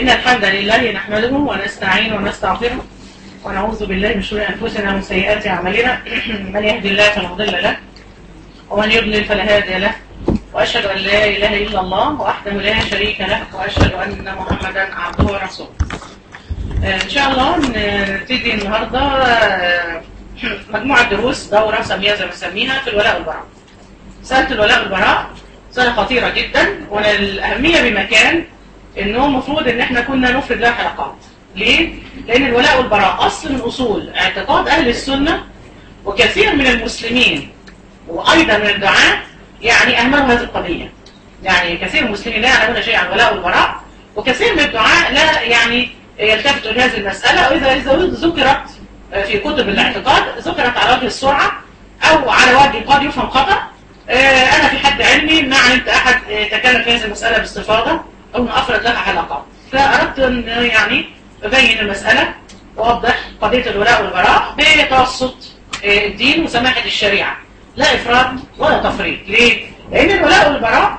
إن الحمد لله نحمده ونستعين ونستغفره ونعوذ بالله من شرور أنفسنا ومن سيئات أعمالنا من يهدي الله فلا مضل له ومن يضلل فلا هادي له وأشهد أن لا إله إلا الله وحده لا شريك له وأشهد أن محمدا عبده ورسوله آه، إن شاء الله نبتدي النهاردة آه، مجموعة دروس دورة سميها زي ما نسميها في الولاء والبراء مسألة الولاء والبراء مسألة خطيرة جدا والأهمية بمكان إنه المفروض إن إحنا كنا نفرد لها حلقات ليه؟ لأن الولاء والبراء أصل من أصول اعتقاد أهل السنة وكثير من المسلمين وأيضا من الدعاة يعني أهملوا هذه القضية يعني كثير من المسلمين لا يعلمون شيئا عن الولاء والبراء وكثير من الدعاة لا يعني يلتفتوا لهذه المسألة وإذا إذا ذكرت في كتب الاعتقاد ذكرت على وجه السرعة أو على وجه قد يفهم خطأ أنا في حد علمي ما علمت أحد يتكلم في هذه المسألة باستفاضة أو أفرد لها حلقات فأردت أن يعني أبين المسألة وأوضح قضية الولاء والبراء بتوسط الدين وسماحة الشريعة لا إفراط ولا تفريط ليه؟ لأن الولاء والبراء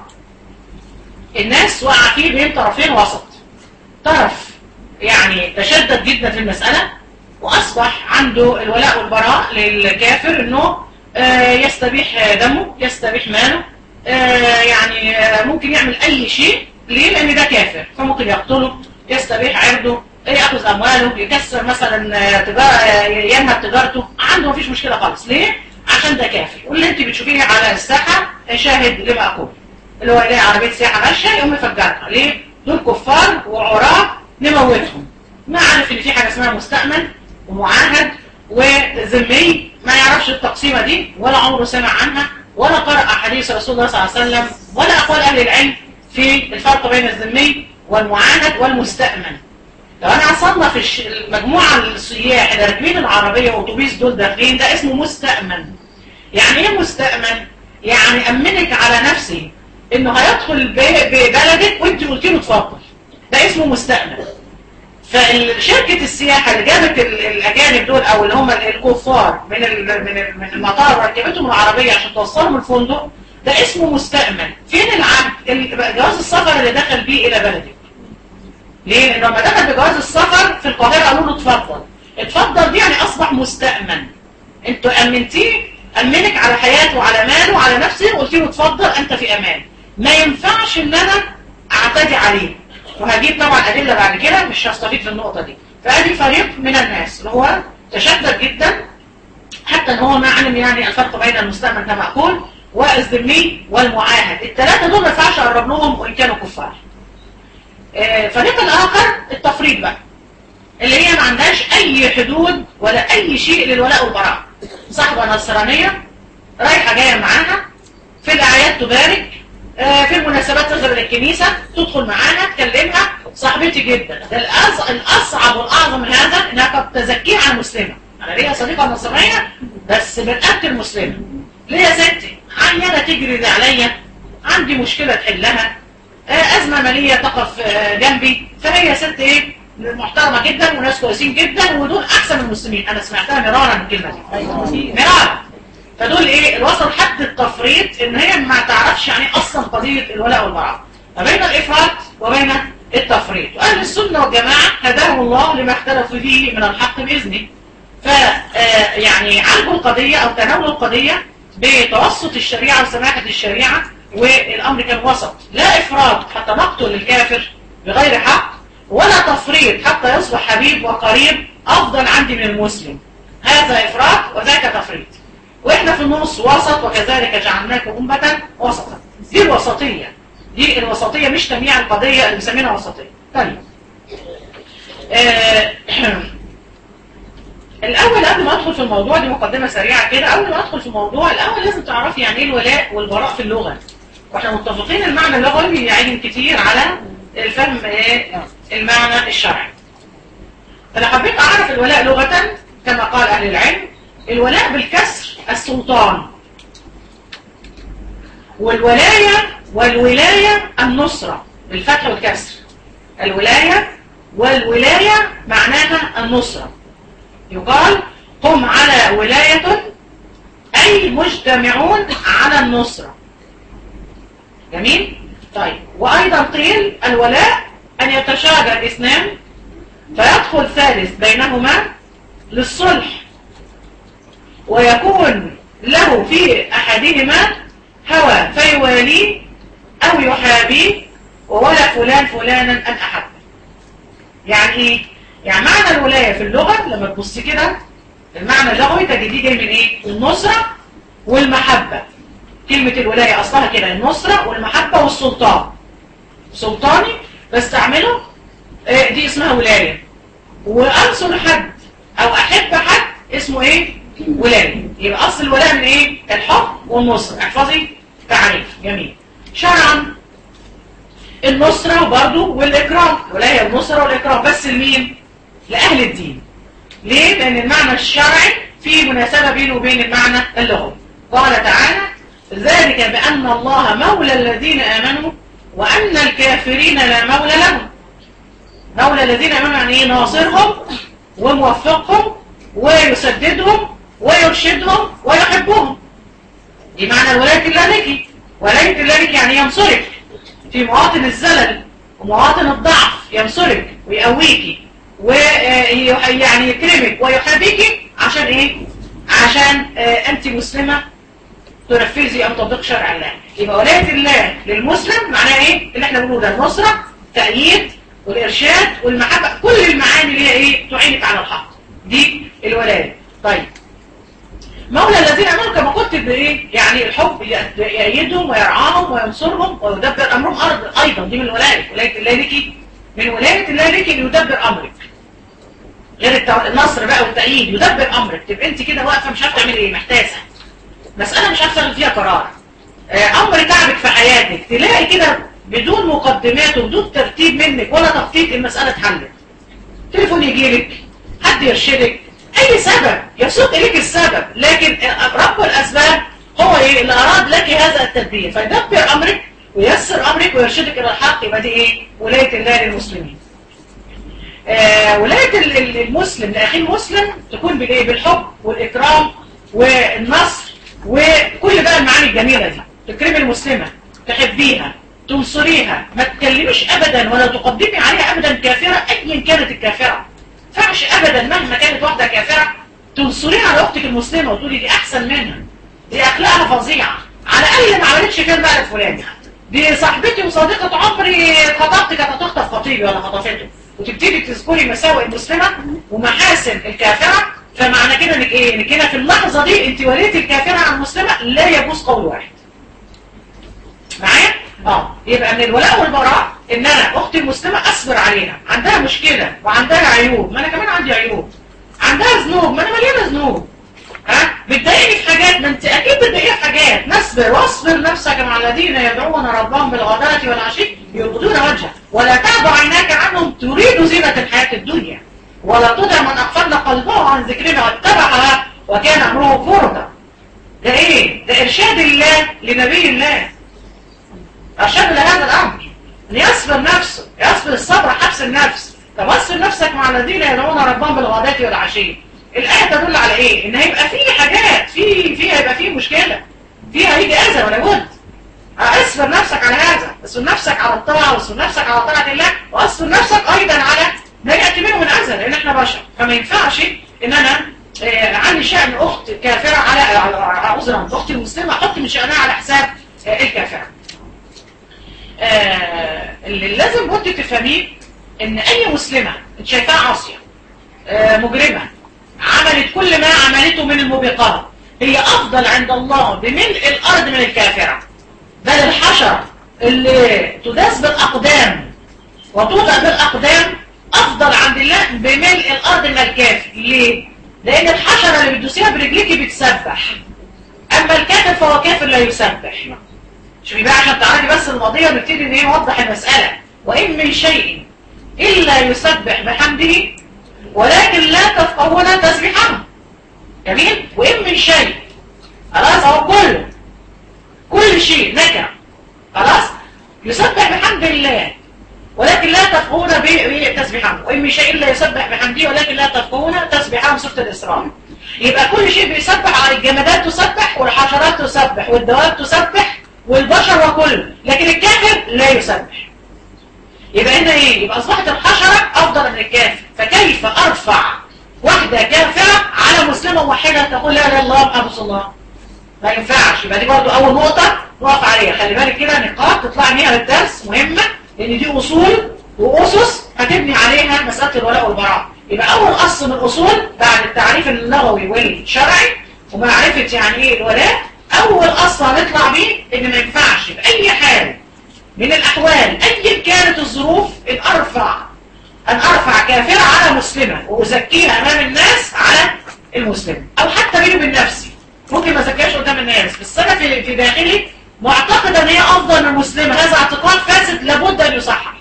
الناس وقع فيه بين طرفين وسط طرف يعني تشدد جدا في المسألة وأصبح عنده الولاء والبراء للكافر أنه يستبيح دمه يستبيح ماله يعني ممكن يعمل أي شيء ليه؟ لأن ده كافر فممكن يقتله يستبيح عرضه يأخذ أمواله يكسر مثلا تجارة ينهب تجارته عنده مفيش مشكلة خالص ليه؟ عشان ده كافر واللي انت بتشوفيه على الساحة شاهد لما أقول اللي هو يلاقي عربية سياحة ماشية يقوم يفجرها ليه؟ دول كفار وعراة نموتهم ما عارف ان في حاجة اسمها مستأمن ومعاهد وذمي ما يعرفش التقسيمة دي ولا عمره سمع عنها ولا قرأ حديث رسول الله صلى الله عليه وسلم ولا أقوال أهل العلم في الفرق بين الذمي والمعاهد والمستأمن لو أنا أصنف المجموعة السياح اللي راكبين العربية والأتوبيس دول داخلين ده اسمه مستأمن يعني إيه مستأمن؟ يعني أمنك على نفسي إنه هيدخل ببلدك وأنت قلت له اتفضل ده اسمه مستأمن فشركة السياحة اللي جابت الأجانب دول أو اللي هم الكفار من من من المطار وركبتهم العربية عشان توصلهم الفندق ده اسمه مستأمن فين العبد جواز السفر اللي دخل بيه إلى بلدك ليه؟ لأنه لما دخل بجواز السفر في القاهرة قالوا له اتفضل اتفضل دي يعني أصبح مستأمن انتوا أمنتيه أمنك على حياته وعلى ماله وعلى نفسه وقلت له اتفضل أنت في أمان ما ينفعش إن أنا أعتدي عليه وهجيب طبعا أدلة بعد كده مش هستفيد في النقطة دي فأدي فريق من الناس اللي هو تشدد جدا حتى ان هو ما علم يعني الفرق بين المستأمن كما أقول والذمي والمعاهد الثلاثة دول ما ينفعش أقرب لهم وإن كانوا كفار الفريق الآخر التفريط بقى اللي هي ما عندهاش أي حدود ولا أي شيء للولاء والبراء صاحبة نصرانية رايحة جاية معاها في الأعياد تبارك في المناسبات تظهر للكنيسة تدخل معاها تكلمها صاحبتي جدا الأصعب والأعظم من هذا إنها قد تزكيها عن مسلمة أنا ليا صديقة نصرانية بس من أكتر مسلمة ليه يا ستي عيانة تجري عليا عندي مشكلة تحلها أزمة مالية تقف جنبي فهي ست إيه محترمة جدا وناس كويسين جدا ودول أحسن من المسلمين أنا سمعتها مرارا من الكلمة دي مرارا فدول إيه الوصل حد التفريط إن هي ما تعرفش يعني أصلا قضية الولاء والبراء ما بين الإفراط وبين التفريط وأهل السنة والجماعة هداهم الله لما اختلفوا فيه من الحق بإذنه ف يعني عالجوا القضية أو تناولوا القضية بتوسط الشريعة وسماحة الشريعة والأمر كان وسط لا إفراط حتى نقتل الكافر بغير حق ولا تفريط حتى يصبح حبيب وقريب أفضل عندي من المسلم هذا إفراط وذاك تفريط وإحنا في النص وسط وكذلك جعلناكم أمة وسطا دي الوسطية دي الوسطية مش تمييع القضية اللي بيسمينها وسطية طيب آه الأول قبل ما أدخل في الموضوع دي مقدمة سريعة كده قبل ما أدخل في الموضوع الأول لازم تعرفي يعني إيه الولاء والبراء في اللغة واحنا متفقين المعنى اللغوي بيعين كتير على الفهم المعنى الشرعي فلو حبيت أعرف الولاء لغة كما قال أهل العلم الولاء بالكسر السلطان والولاية والولاية النصرة بالفتح والكسر الولاية والولاية معناها النصرة يقال هم على ولاية أي مجتمعون على النصرة جميل؟ طيب وأيضا قيل الولاء أن يتشاجر اثنان فيدخل ثالث بينهما للصلح ويكون له في أحدهما هوى فيواليه أو يحابيه وولا فلان فلانا أن أحبه يعني إيه؟ يعني معنى الولاية في اللغة لما تبص كده المعنى اللغوي تجديه جاي من إيه؟ النصرة والمحبة كلمة الولاية أصلها كده النصرة والمحبة والسلطان سلطاني بستعمله آه، دي اسمها ولاية وأنصر حد أو أحب حد اسمه إيه؟ ولاية يبقى أصل الولاية من إيه؟ الحب والنصر احفظي تعريف جميل شرعا النصرة برضو والإكرام ولاية النصرة والإكرام بس لمين؟ لأهل الدين ليه؟ لأن المعنى الشرعي فيه مناسبة بينه وبين المعنى اللغوي قال تعالى ذلك بأن الله مولى الذين آمنوا وأن الكافرين لا مولى لهم مولى الذين آمنوا يعني إيه ناصرهم وموفقهم ويسددهم ويرشدهم ويحبهم دي معنى الولاية الله لك ولاية الله لك يعني ينصرك في مواطن الزلل ومواطن الضعف ينصرك ويقويك ويعني يكرمك ويحبيك عشان ايه عشان آه انت مسلمة تنفذي او تطبيق شرع الله يبقى ولاية الله للمسلم معناها ايه اللي احنا بنقوله ده النصرة تأييد والارشاد والمحبة كل المعاني اللي هي ايه تعينك على الحق دي الولاية طيب مولى الذين امنوا كما قلت بايه يعني الحب يأيدهم ويرعاهم وينصرهم ويدبر امرهم ارض ايضا دي من الولايه ولايه الله لك من ولايه الله لك اللي يدبر امرك غير التو... النصر بقى والتأييد يدبر امرك تبقى انت كده واقفه مش عارفه تعملي ايه محتاسه مساله مش عارفه تاخدي فيها قرار امر تعبك في حياتك تلاقي كده بدون مقدمات وبدون ترتيب منك ولا تخطيط المساله اتحلت تليفون يجي لك حد يرشدك اي سبب يسوق اليك السبب لكن رب الاسباب هو ايه اللي اراد لك هذا التدبير فيدبر امرك ويسر امرك ويرشدك الى الحق يبقى دي ايه ولايه الله للمسلمين آه ولايه المسلم لاخيه المسلم تكون بالايه بالحب والاكرام والنصر وكل بقى المعاني الجميله دي تكرمي المسلمه تحبيها تنصريها ما تكلميش ابدا ولا تقدمي عليها ابدا كافره ايا كانت الكافره فعش ابدا مهما كانت واحدة كافرة تنصريها على اختك المسلمة وتقولي دي احسن منها دي اخلاقها فظيعة على الاقل ما عملتش كده بقى الفلاني دي صاحبتي وصديقة عمري خطبت كانت هتخطف خطيبي ولا خطفته وتبتدي تذكري مساوئ المسلمة ومحاسن الكافرة فمعنى كده انك ايه انك هنا في اللحظة دي انت وليت الكافرة عن المسلمة لا يجوز قول واحد معايا؟ اه يبقى من الولاء والبراء ان انا اختي المسلمة اصبر عليها عندها مشكلة وعندها عيوب ما انا كمان عندي عيوب عندها ذنوب ما انا مليانة ذنوب ها بتضايقني في حاجات ما انت اكيد بتضايقني في حاجات نصبر واصبر نفسك مع الذين يدعون ربهم بالغداة والعشي يبغضون وجهه ولا تعد عيناك عنهم تريد زينة الحياة الدنيا ولا تدع من اغفلنا قلبه عن ذكرنا واتبعها وكان امره فرضا ده ايه ده ارشاد الله لنبي الله ارشاد لهذا الامر ان يصبر نفسه يصبر الصبر حبس النفس طب اصبر نفسك مع الذين يدعون ربهم بالغداة والعشي الآية تدل على ايه ان هيبقى في حاجات في في هيبقى في مشكلة فيها هيجي اذى ولا بد اصبر نفسك على هذا اصبر نفسك على الطاعة واصبر نفسك على طاعة الله واصبر نفسك ايضا على ما يأتي منه من اذى لان احنا بشر فما ينفعش ان انا آه عندي شأن اخت كافرة على عذرا اختي المسلمة احط من شأنها على حساب آه الكافرة آه اللي لازم كنت تفهميه ان اي مسلمة انت شايفاها عاصية آه مجرمة عملت كل ما عملته من الموبقات هي افضل عند الله بملء الارض من الكافرة بل الحشرة اللي تداس بالاقدام وتوضع بالاقدام افضل عند الله بملء الارض من الكافر ليه؟ لان الحشرة اللي بتدوسيها برجليكي بتسبح اما الكافر فهو كافر لا يسبح شوفي بقى عشان تعرفي بس الماضية ونبتدي ان ايه نوضح المسألة وان من شيء الا يسبح بحمده ولكن لا تفقهون تسبيحه جميل وان من شيء خلاص اهو كله كل شيء نكر خلاص يسبح بحمد الله ولكن لا تفقهون تسبيحه وان من شيء الا يسبح بحمده ولكن لا تفقهون تسبيحه سوره الاسراء يبقى كل شيء بيسبح الجمادات تسبح والحشرات تسبح والدواب تسبح والبشر وكله لكن الكافر لا يسبح يبقى هنا ايه يبقى اصبحت الحشرة افضل من الكافر فكيف ارفع واحدة كافرة على مسلمة موحدة تقول لا اله الا الله محمد رسول الله ما ينفعش يبقى دي برضو اول نقطة نقف عليها خلي بالك كده نقاط تطلع بيها للدرس مهمة لان دي اصول واسس هتبني عليها مسألة الولاء والبراء يبقى اول اصل من الاصول بعد التعريف اللغوي والشرعي ومعرفة يعني ايه الولاء اول اصل هنطلع بيه ان ما ينفعش باي حال من الاحوال ايا كانت الظروف ان ارفع ان ارفع كافرة على مسلمة وازكيها امام الناس على المسلم او حتى بيني وبين نفسي ممكن ما ازكيهاش قدام الناس بس انا في في داخلي معتقدة ان هي افضل من مسلمة هذا اعتقاد فاسد لابد ان يصحح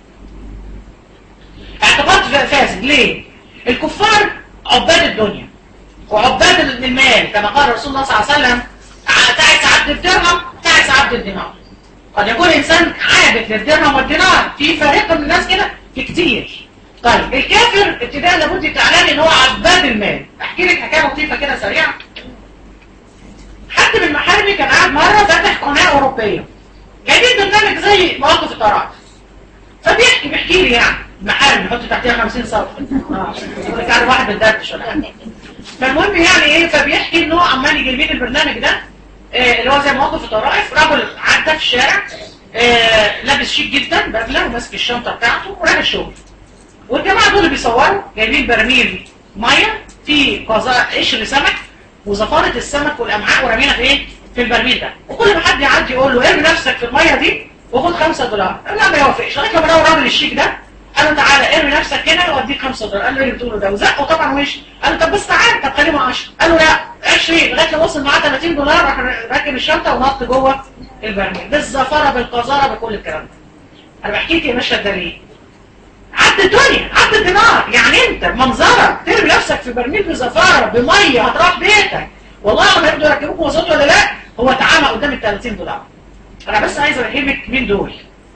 اعتقاد فاسد ليه الكفار عباد الدنيا وعباد المال كما قال رسول الله صلى الله عليه وسلم تعس عبد الدرهم تعس عبد الدينار قد يكون انسان عابد للدرهم والدينار في فريق من الناس كده في كتير طيب الكافر ابتداء لابد تعلم ان هو عباد المال احكي لك حكايه لطيفه كده سريعه حد من محارمي كان قاعد مره فاتح قناه اوروبيه جايبين برنامج زي مواقف الطرائف فبيحكي بيحكي لي يعني محارم يحط تحتها 50 صفحه اه كان واحد بتدردش ولا حاجه فالمهم يعني ايه فبيحكي ان هو عمال يجيب لي البرنامج ده آه اللي هو زي مواقف الطرائف رجل عدى في الشارع آه لابس شيك جدا بدله وماسك الشنطه بتاعته ورايح الشغل والجماعه دول اللي بيصوروا جايبين برميل ميه في قشر سمك وزفاره السمك والامعاء ورمينا في ايه في البرميل ده وكل ما حد يعدي يقول له ارمي نفسك في الميه دي وخد 5 دولار لا ما يوافقش لغايه لما لقوا الراجل الشيك ده قال له تعالى ارمي نفسك هنا واديك 5 دولار قال له ايه اللي بتقوله ده وزقه طبعا وش قال له طب بس تعالى طب خليه 10 قال له لا 20 لغايه لما وصل معاه 30 دولار راح راكب الشنطه ونط جوه البرميل بالزفاره بالقذاره بكل الكلام ده انا بحكي لك المشهد ده ليه عد الدنيا عد الدينار يعني انت منظرك ترمي نفسك في برميل بزفاره بميه هتروح بيتك والله ما يبدو يركبوك وصلت ولا لا هو تعامى قدام ال 30 دولار انا بس عايز افهمك مين دول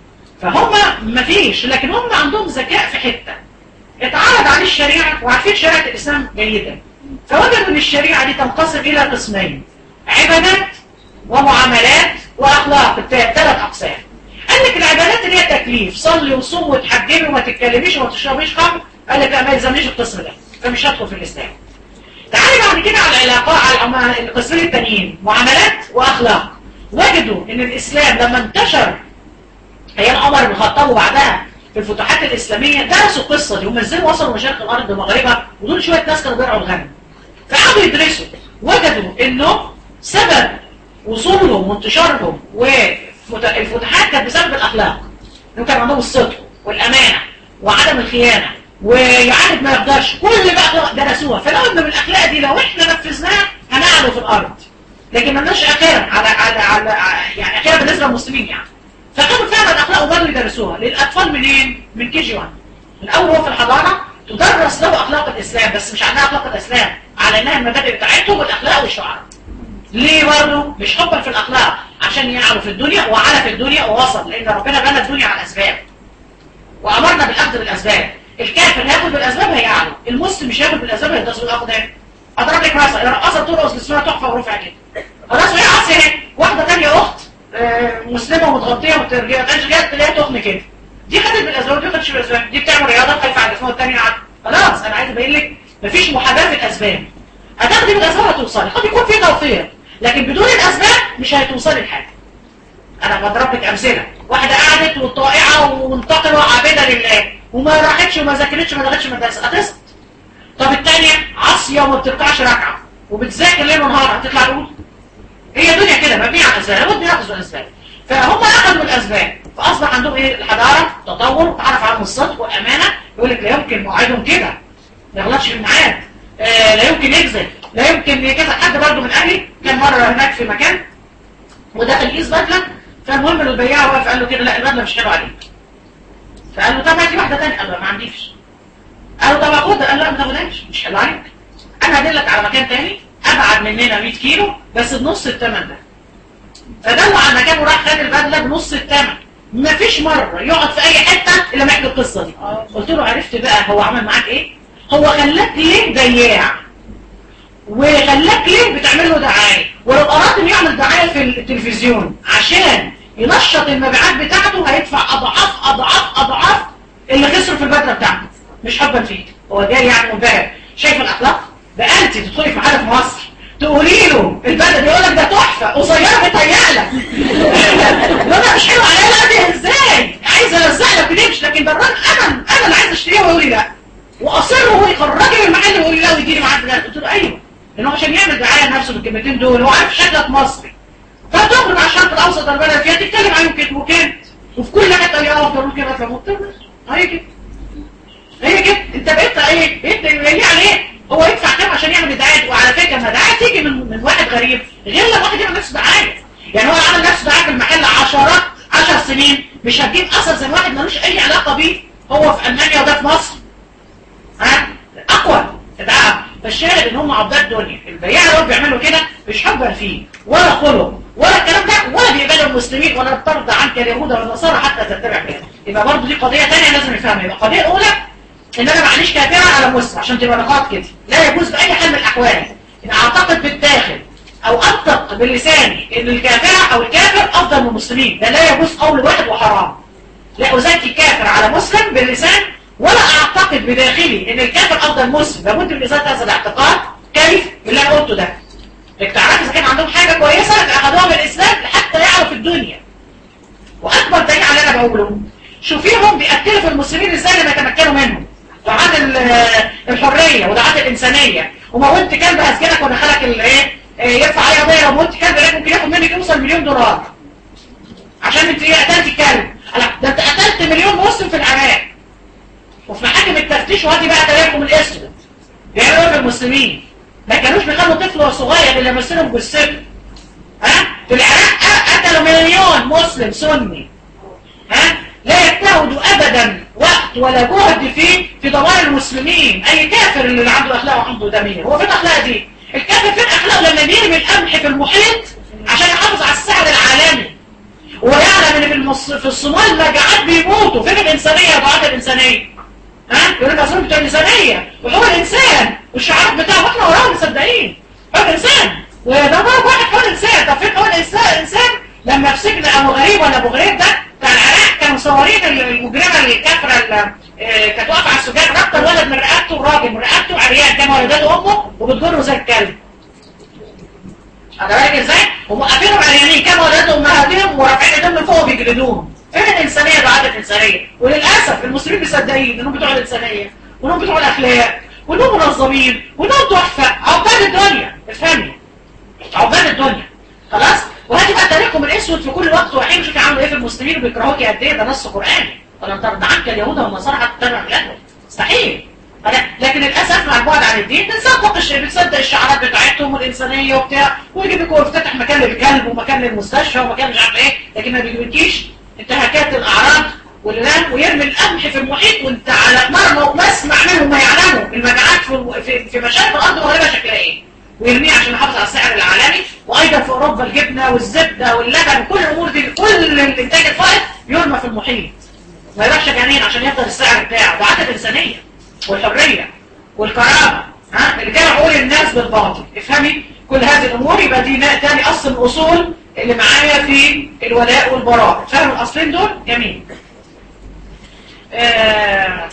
فهم مفيش لكن هم عندهم ذكاء في حته اتعرض عليه الشريعه وعارفين شريعه الاسلام جيدا فوجدوا ان الشريعه دي تنقسم الى قسمين عبادات ومعاملات واخلاق ثلاث اقسام قال لك العبادات اللي هي تكليف صلي وصوم وتحجبي وما تتكلميش وما تشربيش خمر قال لك لا ما يلزمنيش القسم ده فمش هدخل في الاسلام تعالي بعد كده على العلاقات على القسمين التانيين معاملات واخلاق وجدوا ان الاسلام لما انتشر ايام عمر بن الخطاب وبعدها في الفتوحات الاسلاميه درسوا القصه دي هم ازاي وصلوا مشارق الارض بمغربها ودول شويه ناس كانوا بيرعوا الغنم فقعدوا يدرسوا وجدوا انه سبب وصولهم وانتشارهم والفتوحات كانت بسبب الاخلاق انهم كان عندهم الصدق والامانه وعدم الخيانه ويعاند ما يقدرش كل بقى درسوها فلو ان الاخلاق دي لو احنا نفذناها هنعلو في الارض لكن مالناش اخيرا على على على يعني اخيرا بالنسبه للمسلمين يعني فكانوا فعلا الاخلاق وبدوا يدرسوها للاطفال منين من كي جي 1 الاول هو في الحضانه تدرس له اخلاق الاسلام بس مش عنها اخلاق الاسلام على انها المبادئ بتاعتهم والاخلاق والشعراء ليه برضه مش حبا في الاخلاق عشان يعلو في الدنيا وعلى في الدنيا ووصل لان ربنا بنى الدنيا على الاسباب وامرنا بالاخذ بالاسباب الكافر هياخد بالاسباب هيعلو المسلم مش هياخد بالاسباب هيدرس بالاقدام اضرب لك مثلا الرقاصه بترقص اسمها تحفه ورفع كده خلاص وهي عصي هيك واحده ثانيه اخت آه مسلمه ومتغطيه ومترجيه ما كانش جت تلاقيها تخن كده دي خدت بالاسباب دي ما خدتش بالاسباب دي بتعمل رياضه خايفه على جسمها والثانيه عاد خلاص انا عايز ابين لك مفيش محاباه في الاسباب هتاخدي بالاسباب هتوصلي قد يكون في توفيق لكن بدون الاسباب مش هتوصلي لحاجه انا بضرب لك امثله واحده قعدت وطائعه ومنتقله عابده لله وما راحتش وما ذاكرتش وما دخلتش مدرسه هتسقط طب الثانيه عاصيه وما بتركعش ركعه وبتذاكر ليل ونهار هتطلع الاولى هي الدنيا كده مبنيه على الاسباب لابد ياخذوا الاسباب فهم اخذوا الاسباب فاصبح عندهم ايه الحضاره تطور تعرف عنهم الصدق والامانه يقول لك لا يمكن موعدهم كده ما يغلطش في الميعاد آه لا يمكن يكذب لا يمكن كذا حد برضه من اهلي كان مره هناك في مكان ودخل يقيس بدله فالمهم البياع واقف قال له كده لا البدله مش حلوه عليك فقال له طب هاتي واحده ثانيه قال له ما عنديش قال له طب اخدها قال له لا ما تاخدهاش مش حلوه عليك انا هدلك على مكان ثاني ابعد مننا 100 كيلو بس بنص الثمن ده فدلوا على مكان وراح خد البدله بنص الثمن مفيش مره يقعد في اي حته الا ما يحكي القصه دي قلت له عرفت بقى هو عمل معاك ايه هو خلاك ليه بياع وخلاك ليه بتعمل له دعايه ولو اراد انه يعمل دعايه في التلفزيون عشان ينشط المبيعات بتاعته هيدفع اضعاف اضعاف اضعاف اللي خسره في البدله بتاعته مش حبا فيه هو جاي يعني منبهر شايف الاخلاق ده انت تدخلي في محل في مصر تقولي له البلد يقول لك ده تحفه قصيره بتهيألك لا ده مش حلو عليا لا دي ازاي عايز الزق لك دي مش لكن ده الراجل انا انا اللي عايز اشتريها ويقول لي لا واصر هو يخرجني من المحل ويقول لي لا ويديني معاه بجد قلت له ايوه لانه عشان يعمل دعايه لنفسه بالكلمتين دول هو عارف شكلك مصري فتخرج على الشرق الاوسط البلد فيها تتكلم عنه كده وكده وفي كل حته يا افضل كده فمضطر هي كده هي كده انت بقيت ايه بقيت يعني عليه هو يدفع كام عشان يعمل دعايه وعلى فكره ما دعايه تيجي من من واحد غريب غير لما واحد يعمل نفسه دعايه يعني هو عمل نفسه دعايه في المحل عشرات 10 سنين مش هتجيب اثر زي واحد ملوش اي علاقه بيه هو في المانيا وده في مصر ها اقوى تبقى فالشاهد ان هم عباد الدنيا البياع دول بيعملوا كده مش حبا فيه ولا خلق ولا الكلام ده ولا بيقبلوا المسلمين ولا بترضى عنك اليهود ولا النصارى حتى تتبع كده يبقى برضه دي قضيه ثانيه لازم نفهمها يبقى القضيه الاولى ان انا معليش كافره على مسلم عشان تبقى نقاط كده لا يجوز باي حال من الاحوال ان اعتقد بالداخل او انطق بلساني ان الكافره او الكافر افضل من المسلمين ده لا يجوز قول واحد وحرام لا ازكي كافر على مسلم باللسان ولا اعتقد بداخلي ان الكافر افضل مسلم لابد من ازاله هذا الاعتقاد كيف باللي انا قلته ده انك تعرف اذا كان عندهم حاجه كويسه اخذوها من الاسلام حتى يعرف الدنيا واكبر دليل على اللي انا بقوله شوفيهم بيقتلوا في المسلمين ازاي لما يتمكنوا منهم دعاة الحريه ودعاة الانسانيه وموت كلب هسكنك ودخلك الايه يرفع عليه قضيه لو موت كلب ده ممكن ياخد منك يوصل مليون دولار عشان انت ايه قتلت الكلب ده انت قتلت مليون مسلم في العراق وفي محاكم التفتيش وهاتي بقى تلاقيكم الاسود بيعملوا في المسلمين ما كانوش بيخلوا طفل صغير اللي يمثلهم بالسجن ها في العراق قتلوا مليون مسلم سني ها لا يجتهدوا ابدا وقت ولا جهد في في ضمان المسلمين اي كافر اللي عنده اخلاق وعنده ضمير هو فين الاخلاق دي الكافر فين اخلاقه لما بيرمي القمح في المحيط عشان يحافظ على السعر العالمي ويعلم ان في المص... في الصومال مجاعات بيموتوا فين الانسانيه يا بعض الانسانيه ها يقول لك اصلا بتوع الانسانيه وحقوق الانسان والشعارات بتاعه واحنا وراهم مصدقين حقوق الانسان وده ضرب واحد حقوق الانسان طب فين حقوق الانسان الانسان لما في سجن ابو غريب ولا ابو غريب ده بتاع العراق كانوا مصورين المجرمه الكافره اللي كانت واقفه على السجاد رابطه الولد من رقبته وراجل من رقبته عريان كان والدته امه وبتجره زي الكلب انا بالك ازاي وموقفينهم عريانين كانوا والدته امهاتهم ورافعين ايديهم من فوق وبيجلدوهم فين الانسانيه بعد الانسانيه وللاسف المسلمين مصدقين انهم بتوع الانسانيه وانهم بتوع الاخلاق وانهم منظمين وانهم تحفه عقبال الدنيا افهمي عقبال الدنيا خلاص وهاتي بقى تاريخهم الاسود في كل وقت وحين شوفي عملوا ايه في المسلمين وبيكرهوكي قد ايه ده نص قراني ولن ترضى عنك اليهود والنصارى حتى تتبع ملتهم مستحيل لكن للاسف مع البعد عن الدين بنصدق الشيء بنصدق الشعارات بتاعتهم والانسانيه وبتاع ويجيب لك يفتتح مكان للكلب ومكان للمستشفى ومكان مش عارف ايه لكن ما بيجيبلكيش انتهاكات الاعراض والنام ويرمي القمح في المحيط وانت على مرمى ومسمع منهم ما يعلموا المجاعات في في, في مشارق الارض المغربيه شكلها ايه ويرميه عشان يحافظ على السعر العالمي وايضا في اوروبا الجبنه والزبده واللبن وكل الامور دي كل الانتاج الفائض يرمى في المحيط ما يروحش جنين عشان يفضل السعر بتاعه ده عدد الانسانيه والحريه والكرامه ها اللي كان عقول الناس بالباطل افهمي كل هذه الامور يبقى دي تاني اصل من الاصول اللي معايا في الولاء والبراء فاهم الاصلين دول جميل آه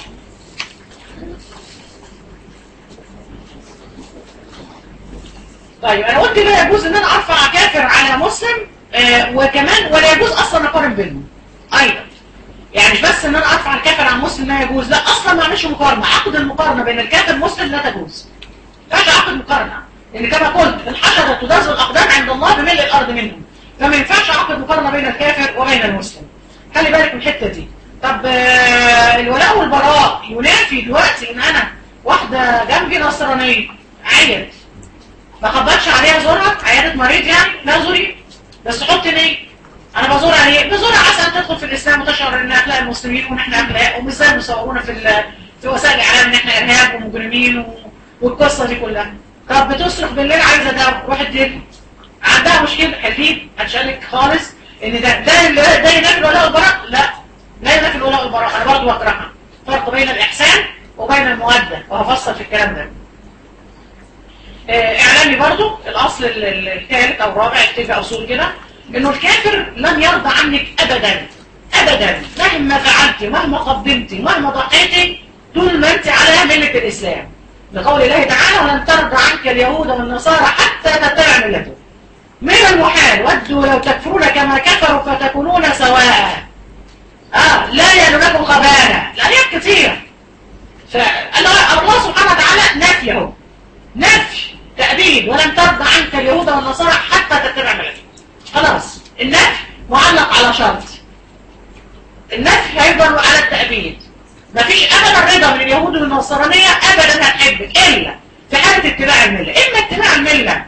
طيب انا قلت لا يجوز ان انا ارفع كافر على مسلم آه وكمان ولا يجوز اصلا اقارن بينهم ايضا يعني مش بس ان انا ارفع الكافر عن مسلم لا يجوز لا اصلا ما اعملش مقارنه عقد المقارنه بين الكافر والمسلم لا تجوز ما ينفعش عقد مقارنه لان كما قلت الحشره تدرس الاقدام عند الله بملء الارض منهم فما ينفعش عقد مقارنه بين الكافر وبين المسلم خلي بالك من الحته دي طب آه الولاء والبراء ينافي دلوقتي ان انا واحده جنبي نصرانيه عيت ما خبطش عليها زورها عياده مريض يعني لا زوري بس حط نيه انا بزورها ليه بزورها عسى ان تدخل في الاسلام وتشعر ان اخلاق المسلمين وان احنا اخلاق ومش زي مصورونا في في وسائل الاعلام ان احنا ارهاب ومجرمين و... والقصه دي كلها طب بتصرخ بالليل عايزه دواء روح اديله عندها مشكله حلفين هتشالك خالص ان ده ده ده ينافي الولاء والبراء لا لا ينافي الولاء والبراء انا برضه بكرهها فرق بين الاحسان وبين الموده وهفصل في الكلام ده اعلامي برضو الاصل الثالث او الرابع اكتفي اصول كده انه الكافر لن يرضى عنك ابدا ابدا مهما فعلتي مهما قدمتي مهما ضحيتي طول ما انت على مله الاسلام لقول الله تعالى ولن ترضى عنك اليهود والنصارى حتى تتبع ملتهم من المحال ودوا لو تكفرون كما كفروا فتكونون سواء اه لا يلونكم خبالا الايات كثيره فالله سبحانه وتعالى نفيه نفي تأبيد ولن ترضى عنك اليهود والنصارى حتى تتبع ملتهم خلاص النفي معلق على شرط النفي هيفضل على التأبيد مفيش ابدا رضا من اليهود والنصرانية ابدا هتحبك الا في حالة اتباع الملة اما اتباع الملة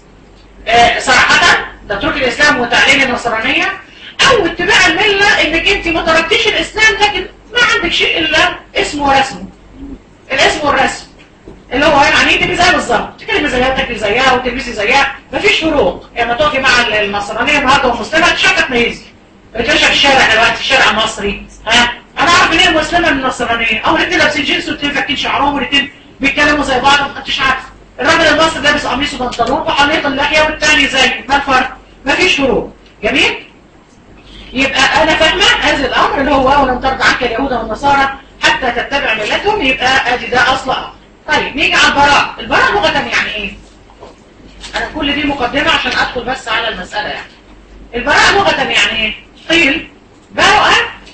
آه صراحة تترك الاسلام وتعليم النصرانية او اتباع الملة انك انت ما تركتيش الاسلام لكن ما عندك شيء الا اسمه ورسمه الاسم والرسم اللي هو يعني تبقي زيها بالظبط تكلمي زيها وتاكلي زيها وتلبسي زيها مفيش فروق يعني لما تقفي مع النصرانيه النهارده والمسلمه تشوفها تميزي بتمشي في الشارع دلوقتي في الشارع المصري ها انا اعرف ان هي مسلمه من النصرانيه او الاثنين لابسين جينز والاثنين فاكين شعرهم والاثنين بيتكلموا زي بعض ما انتش عارف الراجل المصري لابس قميص وبنطلون وحليق اللحيه والثاني زي ما الفرق مفيش فروق جميل يبقى انا فاهمه هذا الامر اللي هو ولم ترضى عنك اليهود والنصارى حتى تتبع ملتهم يبقى ادي ده اصل امر طيب نيجي على البراء البراء لغه يعني ايه انا كل دي مقدمه عشان ادخل بس على المساله يعني البراء لغه يعني ايه قيل برأ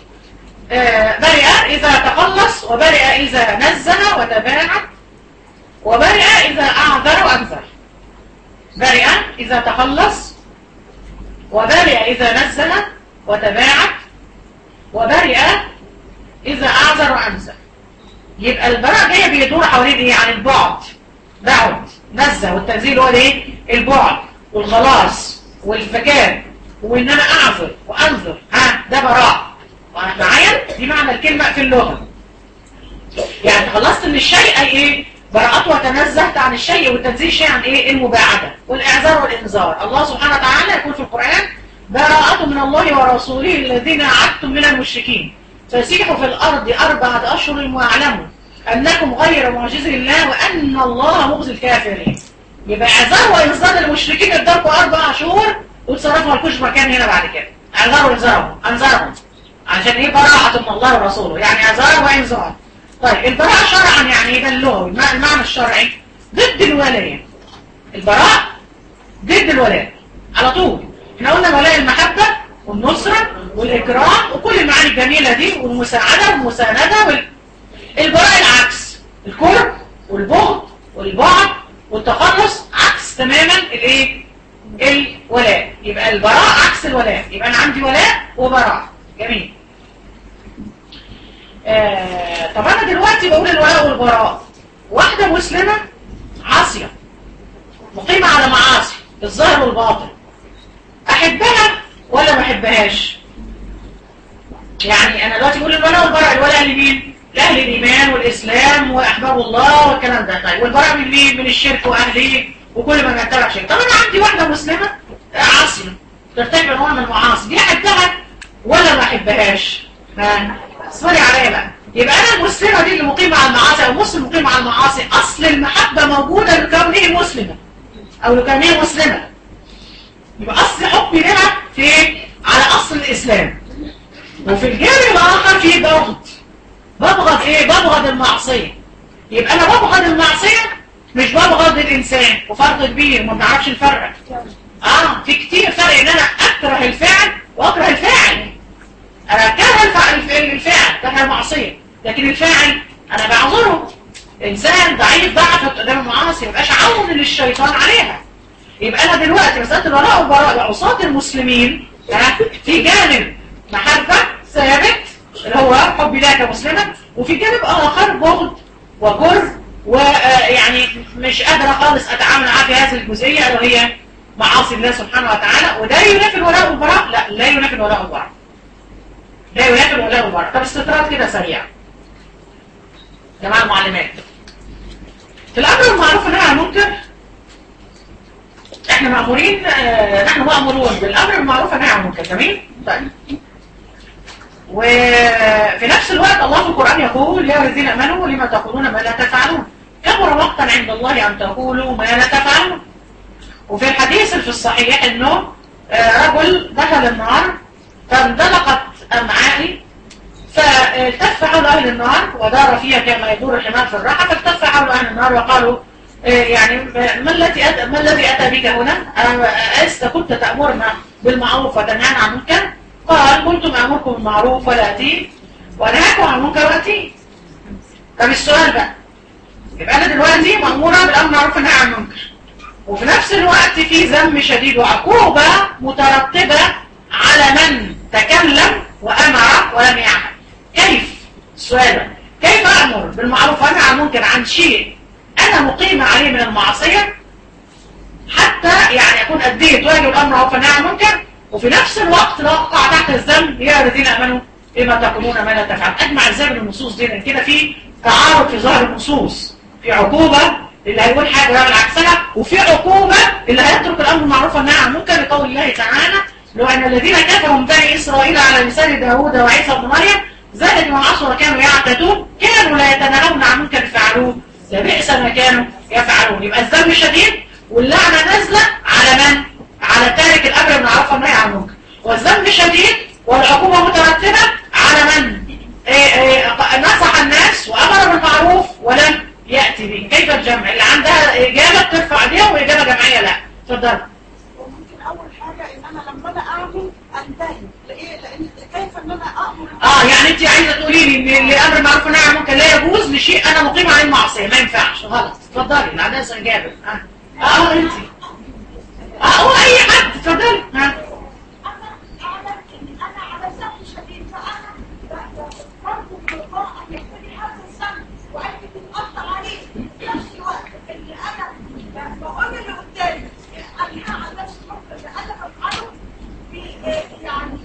آه برئ اذا تخلص وبرئ اذا نزل وتباعد وبرئ اذا اعذر وانذر برئ اذا تخلص وبرئ اذا نزل وتباعد وبرئ إذا أعذر وأنزل يبقى البراء جاية بيدور حوالين إيه عن البعد بعد نزه والتنزيل هو الايه البعد والخلاص والفكان وإن أنا أعذر وأنذر ها ده براء معايا دي معنى الكلمة في اللغة يعني خلصت من الشيء أي إيه براءته وتنزهت عن الشيء والتنزيه شيء عن إيه المباعدة والإعذار والإنذار الله سبحانه وتعالى يقول في القرآن براءة من الله ورسوله الذين عدتم من المشركين فسيحوا في الأرض أربعة أشهر واعلموا أنكم غير معجز الله وأن الله مخزي الكافرين يبقى إعذار وإنذار المشركين اداركوا أربع شهور وتصرفوا الكوش مكان هنا بعد كده إعذار وإنذارهم أنذارهم عشان إيه براءة من الله ورسوله يعني إعذار وإنذار طيب البراءة شرعا يعني إيه ده اللغوي المعنى الشرعي ضد الولاية البراء ضد الولاء على طول احنا قلنا ولاء المحبة والنصرة والإكرام وكل المعاني الجميلة دي والمساعدة والمساندة وال... البراء العكس الكره والبغض والبعد والتخلص عكس تماما الايه الولاء يبقى البراء عكس الولاء يبقى انا عندي ولاء وبراء جميل آه طب انا دلوقتي بقول الولاء والبراء واحدة مسلمة عاصية مقيمة على معاصي الظاهر والباطن احبها ولا ما احبهاش يعني انا دلوقتي بقول الولاء والبراء الولاء لمين لاهل الايمان والاسلام واحباب الله والكلام ده طيب والبراء من مين من الشرك واهله وكل من يتبع شرك طب انا عندي واحده مسلمه عاصيه ترتكب انواع من المعاصي دي احبها ولا ما احبهاش ها اسمعي عليا بقى يبقى انا المسلمه دي اللي مقيمه على المعاصي او المسلم مقيم على المعاصي اصل المحبه موجوده لكونه مسلمه او لكونه مسلمه يبقى اصل حبي لها في على اصل الاسلام وفي الجانب الاخر في بغض ببغض ايه ببغض المعصيه يبقى انا ببغض المعصيه مش ببغض الانسان وفرق كبير ما بنعرفش الفرق اه في كتير فرق ان انا اكره الفعل واكره الفاعل انا كره الفعل الفعل كره المعصيه لكن الفاعل انا بعذره انسان ضعيف ضعف قدام المعاصي ما يبقاش عون للشيطان عليها يبقى انا دلوقتي مساله الولاء والبراء لعصاة المسلمين في جانب محبه ثابت اللي هو حب الله كمسلمه وفي جانب اخر بغض وكره ويعني مش قادره خالص اتعامل معاه في هذه الجزئيه اللي هي معاصي الله سبحانه وتعالى وده ينافي الولاء والبراء لا لا ينافي الولاء والبراء لا ينافي الولاء والبراء طب استطراد كده سريع جماعه المعلمات في الامر المعروف والنهي عن المنكر احنا مأمورين اه نحن مأمورون بالامر المعروف والنهي عن المنكر جميل طيب وفي نفس الوقت الله في القرآن يقول يا الذين امنوا لما تقولون ما لا تفعلون كبر وقتا عند الله ان تقولوا ما لا تفعلون وفي الحديث في الصحيح انه آه، رجل دخل النار فاندلقت امعائي فالتف حول اهل النار ودار فيها كما يدور الحمار في الراحه فالتف حول اهل النار وقالوا آه، يعني ما الذي أتى ما الذي اتى بك هنا؟ ألست كنت تامرنا بالمعروف وتنهانا عن المنكر؟ قال كنت امركم بالمعروف ولا اتيه ونهاكم عن المنكر واتيه. طب السؤال بقى يبقى انا دلوقتي ماموره بالامر بالمعروف والنهي عن المنكر وفي نفس الوقت في ذم شديد وعقوبه مترتبه على من تكلم وامر ولم يعمل كيف السؤال بقى كيف امر بالمعروف والنهي عن المنكر عن شيء انا مقيمه عليه من المعصيه حتى يعني اكون اديت واجب الامر بالمعروف والنهي عن المنكر وفي نفس الوقت لا اقع تحت الذنب يا الذين امنوا بما تقولون ما لا تفعلون اجمع ازاي من النصوص دي لان كده في تعارض في ظاهر النصوص في عقوبة اللي هيقول حاجة ويعمل عكسها وفي عقوبة اللي هيترك الأمر بالمعروف والنهي عن المنكر لقول الله تعالى لو أن الذين كفروا من بني إسرائيل على لسان داوود وعيسى بن مريم ذلك من عصر كانوا يعتدون كانوا لا يتناهون عن منكر فعلوه لبئس ما كانوا يفعلون يبقى الذنب شديد واللعنة نازلة على من؟ على تارك الأمر بالمعروف والنهي عن المنكر والذنب شديد والعقوبة مترتبة على من؟ إيه إيه نصح الناس وأمر بالمعروف ولم يأتي به كيف الجمع اللي عندها إجابة ترفع ايديها وإجابة جمعية لا اتفضل وممكن أول حاجة إن أنا لما أنا أعمل أنتهي لإيه؟ لأن كيف إن أنا أأمر اه يعني انت عايزه تقولي لي ان الامر معروف والنهي عن المنكر لا يجوز لشيء انا مقيم عليه المعصيه ما ينفعش غلط اتفضلي اللي عندها اجابه اه اه انت اه هو اي حد اتفضلي ها أنا أعلم إن أنا على ذنب شديد فأنا برضه بالطاعة يكفيني هذا الذنب وقلبي بتتقطع عليه في نفس الوقت اللي أنا بقول اللي قدامي أنهى عن نفس الحكم اللي أنا بفعله في يعني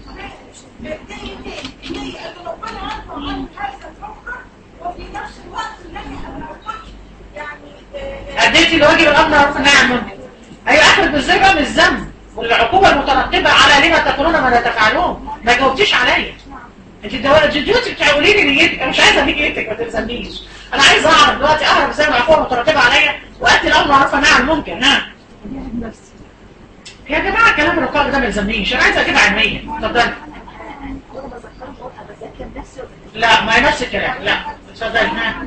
بنيتين نية إن ربنا يرفع عني هذا الحكم وفي نفس الوقت إن أنا ما أكونش يعني اديتي الواجب الامر معروف والنهي عن المنكر ايوه اخرج ازاي بقى من الذنب والعقوبه المترتبه على لما تقولون ما لا تفعلون ما جاوبتيش عليا انت دلوقتي دلوقتي بتقولي لي نيتك انا مش عايزه نيتك ما تلزمنيش انا عايز اعرف دلوقتي اعرف ازاي العقوبه مترتبه عليا واتي الامر معروف والنهي عن المنكر ها يا جماعه كلام الرقابه ده ما يلزمنيش انا عايزه كده علميا اتفضلي لا ما هي نفس الكلام لا اتفضلي ها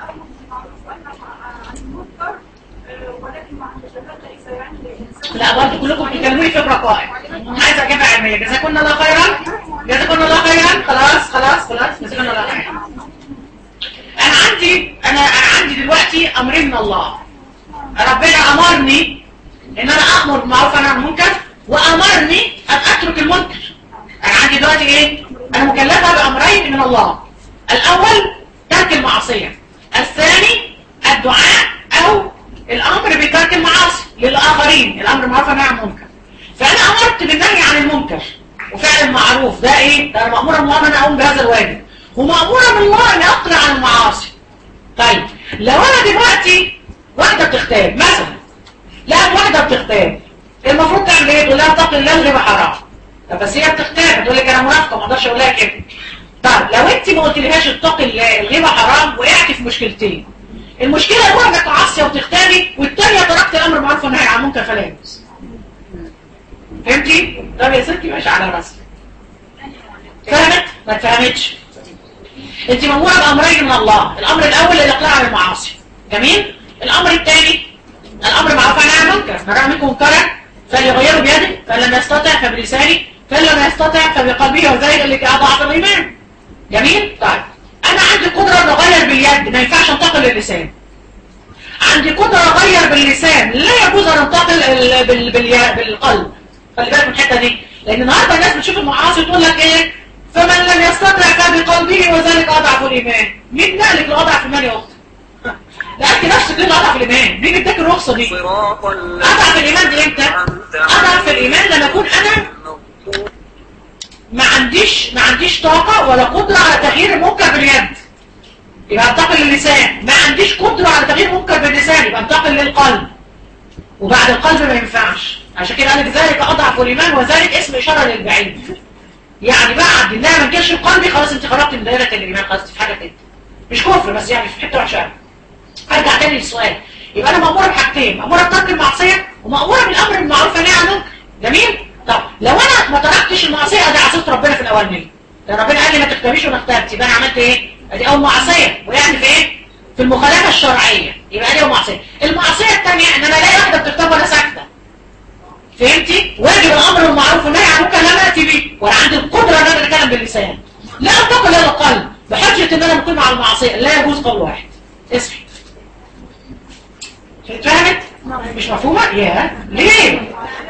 لا برضه كلكم بتكلموني في الرقائق عايزه اجيبها علميه جزاكم الله خيرا جزاكم الله خيرا خلاص خلاص خلاص جزاكم الله خيرا انا عندي انا أنا عندي دلوقتي امرين من الله ربنا امرني ان انا امر بالمعروف وانا عن المنكر وامرني ان اترك المنكر انا عندي دلوقتي ايه انا مكلفه بامرين من الله الاول ترك المعصيه الثاني الدعاء او الامر بترك المعاصي للاخرين الامر بالمعروف والنهي عن المنكر فانا امرت بالنهي عن المنكر وفعل المعروف ده ايه ده انا ماموره من الله ان انا اقوم بهذا الواجب وماموره من الله ان اقلع عن المعاصي طيب لو انا دلوقتي واحده بتغتاب مثلا لا واحده بتغتاب المفروض تعمل ايه تقول لها اتقي الله الغيبه حرام طب بس هي بتغتاب تقول لك انا منافقه ما اقدرش اقول لها كده طب لو انت ما قلتلهاش اتقي الله الغيبه حرام وقعتي في مشكلتين المشكله الاولى انك عاصيه وتغتابي والثانيه تركت الامر بالمعروف والنهي عن المنكر فلا يجوز فهمتي؟ طب يا ستي ماشي على راسي فهمت؟ ما اتفهمتش انت ممنوعه بامرين من الله الامر الاول الاقلاع عن المعاصي جميل الامر الثاني الامر معروف والنهي عن المنكر من راى منكم منكرا فليغيره بيده فان لم يستطع فبلسانه فان لم يستطع فبقلبه وذلك اللي اضعف الايمان جميل طيب انا عندي قدره ان اغير باليد ما ينفعش انتقل للسان عندي قدره اغير باللسان لا يجوز ان انتقل ال- بال- باليا- بالقلب خلي بالك من الحته دي لان النهارده الناس بتشوف المعاصي تقول لك ايه فمن لم يستطع فبقلبه وذلك اضعف الايمان مين قال لك اضعف الايمان يا اختي لا انت نفسك ليه اضعف الايمان مين اداك الرخصه دي صراط الذين اضعف الايمان دي امتى اضعف الايمان لما اكون انا ما عنديش ما عنديش طاقة ولا قدرة على تغيير المنكر باليد يبقى انتقل للسان ما عنديش قدرة على تغيير المنكر باللسان يبقى انتقل للقلب وبعد القلب ما ينفعش عشان كده قال لك ذلك اضعف الايمان وذلك اسم اشارة للبعيد يعني بعد انها ما تجيش قلبي خلاص انت خرجت من دائرة الايمان خلاص في حاجة تانية مش كفر بس يعني في حتة وحشة ارجع تاني للسؤال يبقى انا مأمورة بحاجتين مأمورة بترك المعصية ومأمورة بالامر بالمعروف والنهي عن المنكر جميل طب لو انا ما تركتش المعصيه ادي عصيت ربنا في الاولانيه ده ربنا قال لي ما تكتبيش وانا اخترت يبقى انا عملت ايه ادي اول معصيه ويعني في ايه في المخالفه الشرعيه يبقى دي اول معصيه المعصيه الثانيه ان انا الاقي واحده بتكتب وانا ساكته فهمتي واجب الامر بالمعروف والنهي عن المنكر لا اتي به وانا عندي القدره ان انا اتكلم باللسان لا انتقل الى القلب بحجه ان انا مقيم على المعصيه لا يجوز قول واحد اسمع فهمت مش مفهومه يا ليه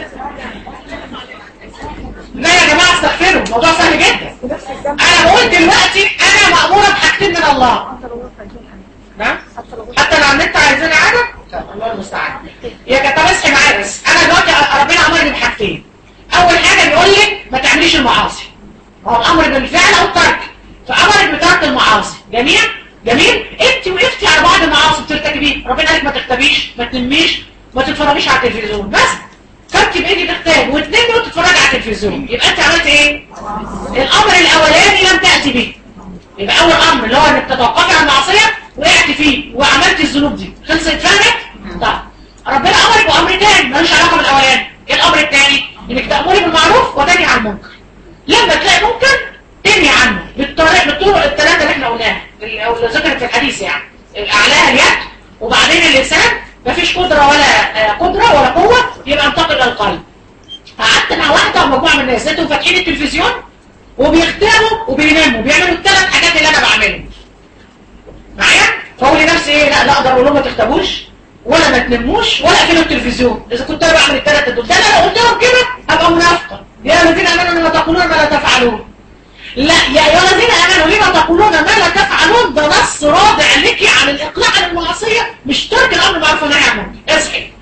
لا يا جماعه استغفروا الموضوع سهل جدا انا بقول دلوقتي انا ماموره بحاجتين من الله نعم حتى لو النت عايزين عدد الله المستعان يا كتاب اصحي معايا بس انا دلوقتي ربنا امرني بحاجتين اول حاجه بيقول لي ما تعمليش المعاصي هو الامر بالفعل او الترك فامرك بترك المعاصي جميل جميل انت وقفتي على بعض المعاصي بترتكبيه ربنا قالك ما تختبيش ما تنميش ما تتفرجيش على التلفزيون بس خدتي بايدي تختار وتنمي وتتفرجي على التلفزيون يبقى انت عملت ايه الامر الاولاني لم تاتي به يبقى اول امر اللي هو انك تتوقفي عن المعصيه وقعت فيه وعملت الذنوب دي خلصت فهمت طيب ربنا امرك بامر تاني ملوش علاقه بالاولاني ايه الامر الثاني انك تامري بالمعروف وتنهي عن المنكر لما تلاقي منكر تنهي عنه بالطريق بالطرق الثلاثه اللي احنا قلناها اللي ذكرت في الحديث يعني اعلاها اليد وبعدين اللسان مفيش قدره ولا آه قدره ولا قوه يبقى انتقل الى القلب قعدت مع واحده ومجموعه من الناس لقيتهم فاتحين التلفزيون وبيختاروا وبيناموا بيعملوا الثلاث حاجات اللي انا بعملهم معايا فاقول لنفسي ايه لا لا اقدر اقول لهم ما تختبوش ولا ما تنموش ولا اقفلوا التلفزيون اذا كنت انا بعمل الثلاثه دول ده انا لو قلت لهم كده هبقى منافقه يا الذين امنوا لما تقولون ما لا تفعلون لا يا ايها الذين امنوا لما تقولون ما لا تفعلون ده نص رادع لك عن الاقلاع عن المعصيه مش ترك الامر بالمعروف والنهي عن المنكر اصحي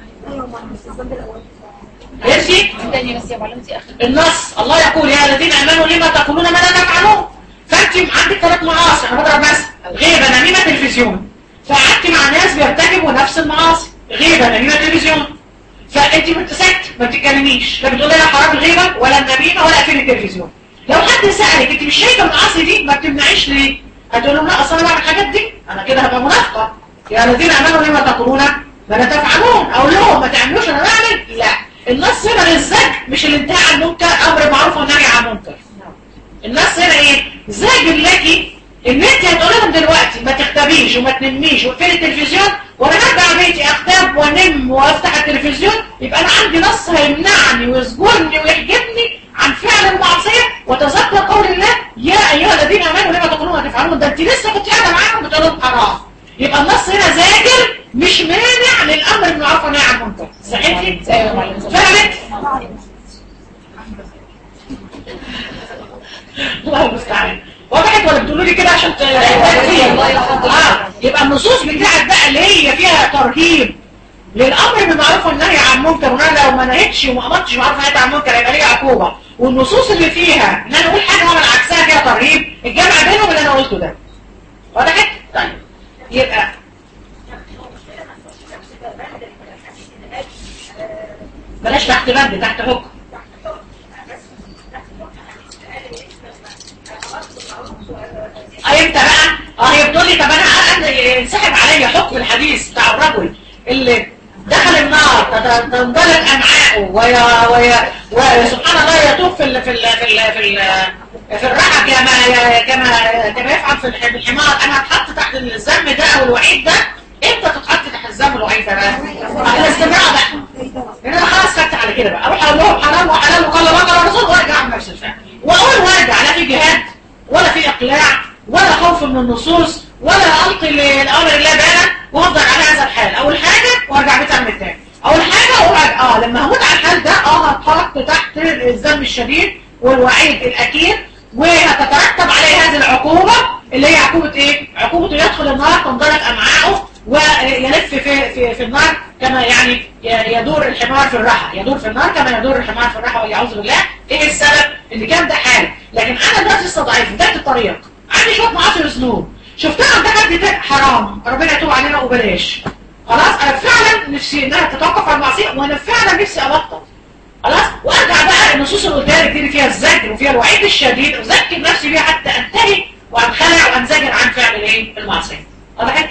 ماشي النص الله يقول يا الذين امنوا لما تقولون ما لا تفعلون فانت عندك ثلاث معاصي انا بضرب مثل غيبه نميمه تلفزيون فقعدت مع ناس بيرتكبوا نفس المعاصي غيبه نميمه تلفزيون فانت سكت ما بتتكلميش لا بتقولي لها حرام الغيبه ولا النميمه ولا اقفلي التلفزيون لو حد سالك انت مش شايفه المعاصي دي ما بتمنعيش ليه هتقول لهم لا اصل انا بعمل الحاجات دي انا كده هبقى منافقه يا الذين امنوا لما تقولون ما لا تفعلون اقول لهم ما تعملوش انا بعمل لا النص هنا للزج مش الانتهاء عن المنكر امر معروف والنهي عن المنكر النص هنا ايه زاجر لك ان انت هتقول لهم دلوقتي ما تختبيش وما تنميش واقفلي التلفزيون وانا هرجع بيتي اختب وانم وافتح التلفزيون يبقى انا عندي نص هيمنعني ويسجنني ويحجبني عن فعل المعصيه وتذكر قول الله يا ايها الذين امنوا لما تقولون ما تفعلون ده انت لسه كنت قاعده معاهم بتقول لهم حرام يبقى النص هنا زاجر مش مانع للامر بالمعروف والنهي عن المنكر صحيتي فهمت الله المستعان وضحت ولا بتقولوا لي كده عشان اه يبقى النصوص بتاعت بقى اللي هي فيها ترهيب للامر بالمعروف والنهي عن المنكر وانا لو ما نهيتش وما امرتش بالمعروف والنهي عن المنكر هيبقى ليه عقوبه والنصوص اللي فيها ان انا اقول حاجه وانا عكسها فيها ترهيب الجمع بينهم اللي انا قلته ده وضحت طيب يبقى بلاش تحت بند تحت حكم امتى بقى اه هي بتقول لي طب انا انا انسحب عليا حكم الحديث بتاع الرجل اللي دخل النار تنضلق امعاءه ويا ويا وسبحان الله يطوف في ال في ال في ال في ال في الرحى كما كما كما يفعل في الحمار انا هتحط تحت الذم ده او الوعيد ده امتى تتحط تحت الذم والوعيد ده بقى؟ الاستمرار بقى لان انا خلاص خدت على كده بقى اروح اقول لهم حرام وحلال وقال الله قال الرسول وارجع اعمل نفس الفعل واقول وارجع لا في جهاد ولا في اقلاع ولا خوف من النصوص ولا القي لامر الله بالا وافضل على هذا الحال اول حاجه وارجع بيت اعمل تاني اول حاجه اقول اه لما هموت على الحال ده اه هتحط تحت الذم الشديد والوعيد الاكيد وهتترتب عليه هذه العقوبه اللي هي عقوبه ايه عقوبه يدخل النار تنضلق امعاءه ويلف في في في النار كما يعني يدور الحمار في الرحى يدور في النار كما يدور الحمار في الرحى والعياذ بالله ايه السبب اللي كان ده حال لكن انا دلوقتي لسه ضعيف بدايه الطريق عندي شويه معاصي وذنوب شفتها عند حد ده حرام ربنا يتوب علينا وبلاش خلاص انا فعلا نفسي انها تتوقف عن المعصيه وانا فعلا نفسي ابطل خلاص وارجع بقى النصوص اللي قدامك دي اللي فيها الزجر وفيها الوعيد الشديد اذكر نفسي بيها حتى انتهي وانخلع وانزجر عن فعل الايه المعصيه واضح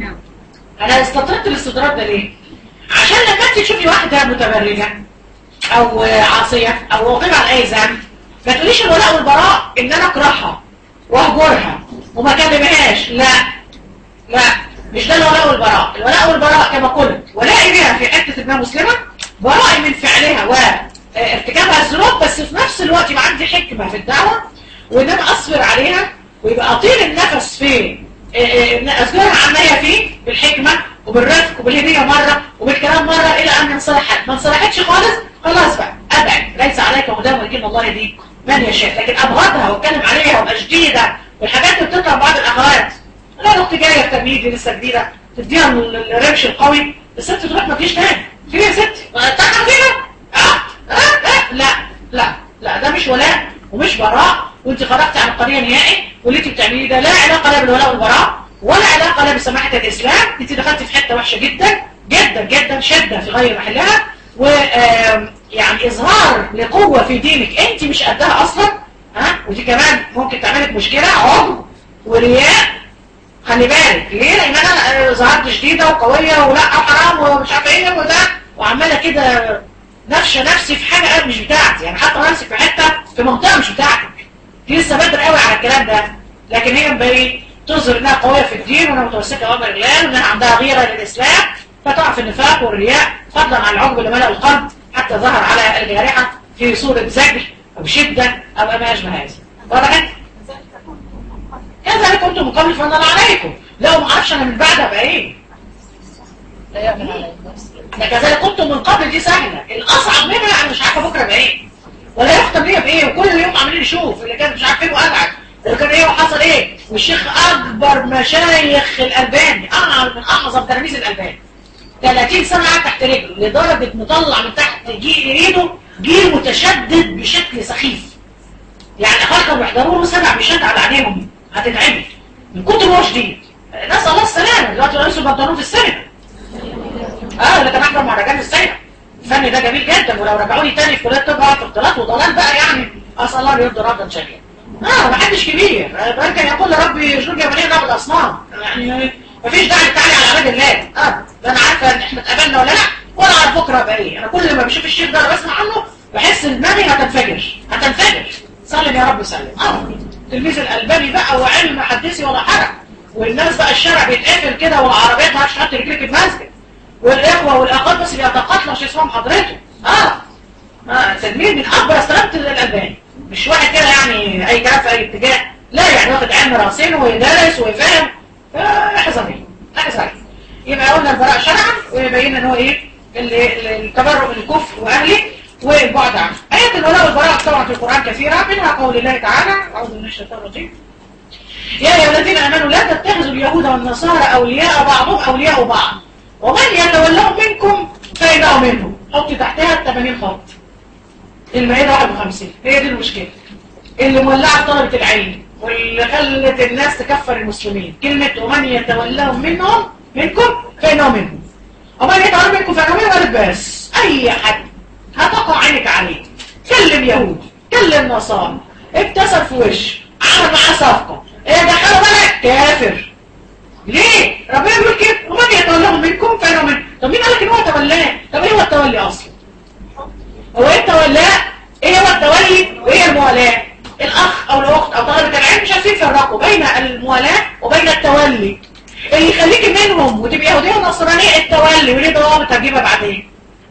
انا استطردت الاستطراد ده ليه عشان لما انت تشوفي واحده متبرجه او عاصيه او واقفه على اي ذنب ما تقوليش الولاء والبراء ان انا اكرهها واهجرها وما اكلمهاش لا لا مش ده الولاء والبراء الولاء والبراء كما قلت ولائي بها في حته انها مسلمه برائي من فعلها وارتكابها الذنوب بس في نفس الوقت يبقى عندي حكمه في الدعوه وان انا اصبر عليها ويبقى اطيل النفس في اذكرها عما هي فيه بالحكمه وبالرفق وبالهديه مره وبالكلام مره الى ان انصلحت ما انصلحتش خالص خلاص بقى ابعد ليس عليك هداهم ولكن الله يهديك من يشاء لكن ابغضها واتكلم عليها وابقى شديده والحاجات اللي بتطلع بعض الاخوات لا الاخت جايه في تمهيدي لسه جديده تديها الرمش القوي الست تروح ما تجيش تاني في يا ستي تعمل كده اه اه اه لا لا لا ده مش ولاء ومش براء وانت خرجت عن القضيه نهائي واللي انت بتعمليه ده لا علاقه لا بالولاء والبراء ولا علاقه لا بسماحه الاسلام انت دخلت في حته وحشه جدا جدا جدا شده في غير محلها و يعني اظهار لقوه في دينك انت مش قدها اصلا ها ودي كمان ممكن تعملك مشكله عمر ورياء خلي بالك ليه لان انا ظهرت شديده وقويه ولا حرام ومش عارفه ايه وده وعماله كده نفشه نفسي في حاجه أنا مش بتاعتي يعني حاطه نفسي في حته في منطقه مش بتاعتك دي لسه بدري قوي على الكلام ده لكن هي مبين تظهر انها قويه في الدين وانها متمسكه بامر الله وانها عندها غيره للاسلام فتقع في النفاق والرياء فضلا عن العجب اللي ملأ القلب حتى ظهر على الجارحه في صوره زجر او شده او ما اشبه هذا وضحت؟ كذلك كنتم من قبل فضل عليكم لو ما اعرفش انا من بعد ابقى ايه لا يأمن على ده كذلك كنتم من قبل دي سهله الاصعب منها انا مش عارفه بكره ابقى ايه ولا يختم ليا بايه وكل يوم عاملين يشوف اللي كان مش عارف فين وقعد اللي كان ايه وحصل ايه والشيخ اكبر مشايخ الالباني اعظم من اعظم تلاميذ الالباني 30 سنه قاعد تحت رجله لدرجه مطلع من تحت جيل ايده جيل متشدد بشكل سخيف يعني اخوات كانوا بيحضروا له سبع مشات على عينيهم هتتعمل من كتر ما هو شديد نسال الله السلامه دلوقتي لابسوا بنطلون في السينما اه اللي كان احضر مهرجان السينما الفن ده جميل جدا ولو رجعوني تاني في كليه الطب هقعد في اختلاط وضلال بقى يعني اسال الله يرضى ردا شديدا اه ما حدش كبير بل كان يقول لربي شنو جماليه نعبد اصنام يعني ما فيش داعي للتعلي على عباد الله اه لا انا عارفه ان احنا اتقابلنا ولا لا ولا عارف بكره ابقى ايه انا كل ما بشوف الشيخ ده انا بسمع عنه بحس ان دماغي هتنفجر هتنفجر سلم يا رب سلم اه تلميذ الالباني بقى وعلم حدثي ولا حرج والناس بقى الشارع بيتقفل كده والعربيات ما عادش تحط رجليك المسجد والاخوه والاخوات بس بيتقاتلوا عشان اسمهم حضرته اه اه تلميذ من اكبر استلامة الالباني مش واحد كده يعني اي كلام في اي اتجاه لا يعني واخد علم راسين ويدرس ويفهم احذري احذري يبقى قلنا البراء شرعا ويبين ان هو ايه التبرؤ من الكفر واهله والبعد عنه آية الولاء والبراء طبعا في القرآن كثيرة منها قول الله تعالى أعوذ بالله من الشيطان الرجيم يا أيها الذين آمنوا لا تتخذوا اليهود والنصارى أولياء بعضهم أولياء بعض ومن يتولهم منكم فإنه منهم حط تحتها 80 خط المائدة 51 هي دي المشكلة اللي مولعت طلبة العين واللي خلت الناس تكفر المسلمين كلمة ومن يتولهم منهم منكم فإنه منهم ومن يتولهم منكم فإنه منهم بس أي حد هتقع عينك عليه كلم يهود كلم نصارى ابتسم في وش عمل معاه صفقة ايه دخلوا بلد كافر ليه؟ ربنا بيقول كده ومن يتولهم منكم فإنه منهم طب مين قال لك ان هو تولاه؟ طب ايه هو التولي اصلا؟ هو ايه التولاه؟ ايه هو التولي وايه الموالاة؟ الاخ او الاخت او طالبة العلم مش عارفين يفرقوا بين الموالاة وبين التولي اللي يخليكي منهم وتبقى يهودية ونصرانية التولي وليه ضوابط هتجيبها بعدين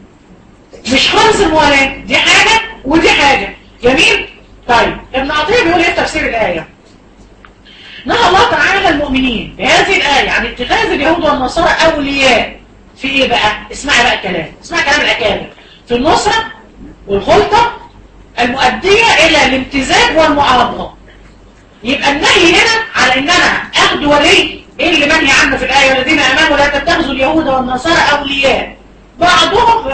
مش خالص الموالاة دي حاجة ودي حاجة جميل؟ طيب ابن عطية بيقول ايه في تفسير الآية نهى الله تعالى المؤمنين بهذه الآية عن اتخاذ اليهود والنصارى أولياء في ايه بقى؟ اسمعي بقى الكلام اسمعي كلام الأكابر في النصرة والخلطة المؤدية إلى الامتزاج والمعارضة يبقى النهي هنا على ان انا اخد ولي ايه اللي منهي عنه في الآية والذين اماموا لا تتخذوا اليهود والنصارى أولياء بعضهم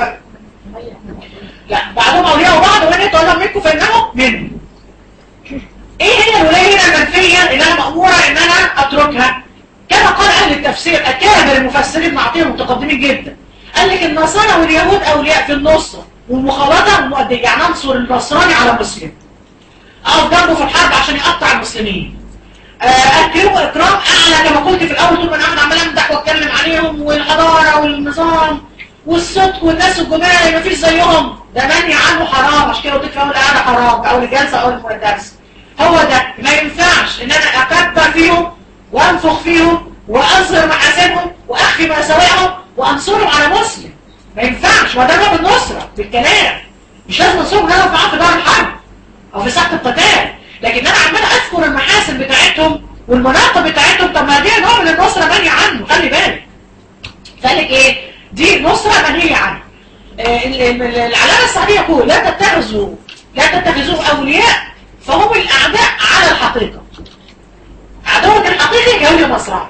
لا بعضهم أولياء وبعض ومن يتولى منكم فإنه منهم ايه هي الولاية هنا المنفية اللي انا مأمورة ان انا اتركها كما قال اهل التفسير اكابر المفسرين معطيهم متقدمين جدا قال لك النصارى واليهود اولياء في النصرة والمخالطة مؤدية يعني انصر النصراني على مسلم اقف جنبه في الحرب عشان يقطع المسلمين اكرمه اكرام اعلى كما قلت في الاول طول ما انا قاعد عمال امدح واتكلم عليهم والحضاره والنظام والصدق والناس الجمال مفيش زيهم ده منهي عنه حرام عشان كده قلت في اول قاعده حرام او الجلسه او الدرس هو ده ما ينفعش ان انا اكبر فيهم وانفخ فيهم واظهر محاسنهم واخفي مساوئهم وانصرهم على مسلم ما ينفعش وده باب النصره بالكلام مش لازم انصرهم ان انا في دار الحرب او في ساحه القتال لكن انا عمال اذكر المحاسن بتاعتهم والمناقب بتاعتهم طب ما دي نوع من النصره منهي عنه خلي بالك فقالك ايه دي نصره منهي عنها آه، ال- ال- العلامه السعديه يقول لا تتخذوا لا تتخذوا اولياء فهم الاعداء على الحقيقه عدوك الحقيقي جولي مصرعي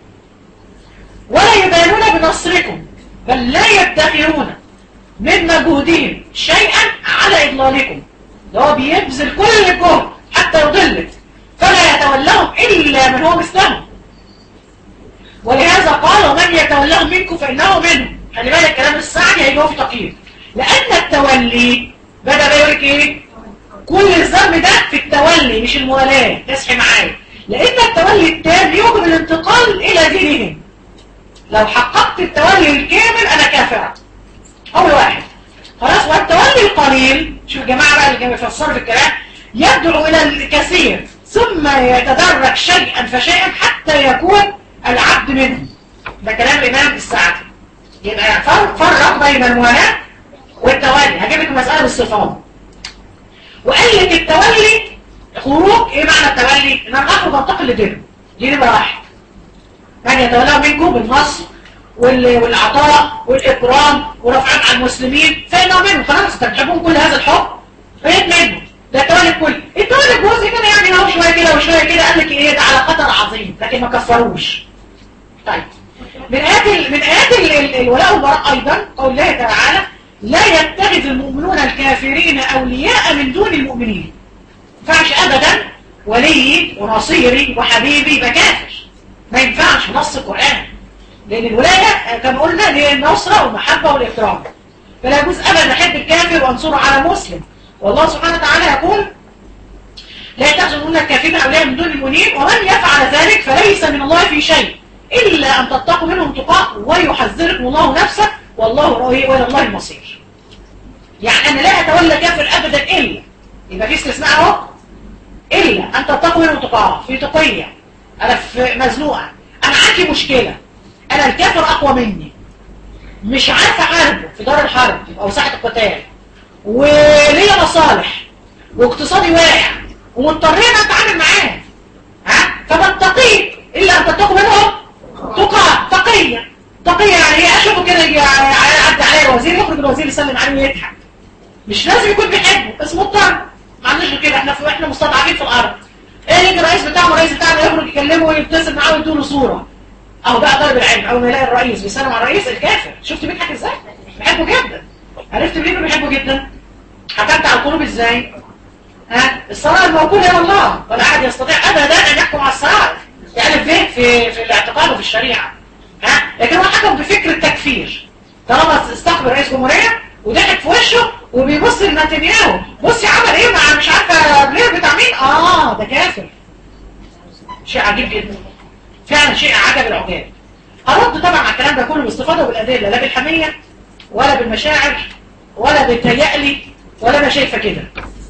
ولا يبالون بنصركم بل لا يدخرون من مجهودهم شيئا على إضلالكم ده هو بيبذل كل الجهد حتى يضلك فلا يتولهم إلا من هو مثلهم ولهذا قال ومن يتولهم منكم فإنه منهم خلي بالك الكلام السعدي هيجي هو في تقييم لأن التولي بدأ بقى يقولك إيه كل الذنب ده في التولي مش الموالاة تصحي معايا لأن التولي التام يوجب الانتقال إلى دينهم لو حققت التولي الكامل أنا كافرة أول واحد خلاص والتولي القليل شوف الجماعة بقى اللي كانوا بيفسروا في الكلام يدعو إلى الكثير ثم يتدرج شيئا فشيئا حتى يكون العبد منهم ده كلام الإمام السعدي يبقى فر- فرق بين الموالاة والتولي هجيب لك مسألة بالصفات وقال لك التولي خروج ايه معنى التولي؟ ان انا اخرج انتقل لدينه دي نمرة واحد من يتولاه منكم بالنصر وال- والعطاء والإكرام ورفعهم عن المسلمين فإنه منهم خلاص انت بتحبهم كل هذا الحب بقيت منهم ده التولي الكل التولي الجزء كده يعني اهو شوية كده وشوية كده قال لك ايه ده على خطر عظيم لكن ما كفروش طيب من آيات ال- من آيات ال- ال- الولاء والبراء أيضا قول الله تعالى لا يتخذ المؤمنون الكافرين أولياء من دون المؤمنين ما ينفعش أبدا ولي ونصيري وحبيبي يبقى كافر ما ينفعش نص القرآن لأن الولاية آه، كما قلنا هي النصرة والمحبة والإكرام فلا يجوز أبدا أحب الكافر وأنصره على مسلم والله سبحانه وتعالى يقول لا يتخذون الكافرين أولياء من دون المؤمنين ومن يفعل ذلك فليس من الله في شيء إلا أن تتقوا منهم تقاء ويحذركم الله نفسه والله رأيه وإلى الله المصير يعني أنا لا أتولى كافر أبدا إلا يبقى في استثناء اهو إلا أن تتقوا منهم تقاء في تقية أنا في مزنوقة أنا عندي مشكلة أنا الكافر أقوى مني مش عارفة أحاربه في دار الحرب أو ساحة القتال وليا مصالح واقتصادي واقع ومضطرين أتعامل معاه ها فبتقيه إلا أن تتقوا منهم تقى تقية تقية يعني ايه أشوفه كده يجي يعدي عليا الوزير يخرج الوزير يسلم عليه ويضحك مش لازم يكون بيحبه بس مضطر ما عندناش غير كده احنا في احنا مستضعفين في الارض ايه يجي الرئيس بتاعه الرئيس بتاعنا يخرج يكلمه ويتصل معاه ويديله صوره اهو بقى طالب العلم اول ما يلاقي الرئيس بيسلم على الرئيس الكافر شفت بيضحك ازاي بحبه جدا عرفت منين إنه بيحبه جدا حكمت على القلوب ازاي ها الصلاه الموجوده يا الله ولا احد يستطيع ابدا ان يحكم على الصلاه يعني في في في الاعتقاد وفي الشريعه ها لكن هو حكم بفكر التكفير طالما استقبل رئيس جمهوريه وضحك في وشه وبيبص لنتنياهو بصي عمل ايه مع مش عارفه بلير بتاع مين اه ده كافر شيء عجيب جدا فعلا شيء عجب العجاب هرد طبعا على الكلام ده كله باستفاضه وبالادله لا بالحميه ولا بالمشاعر ولا بالتيألي ولا انا شايفه كده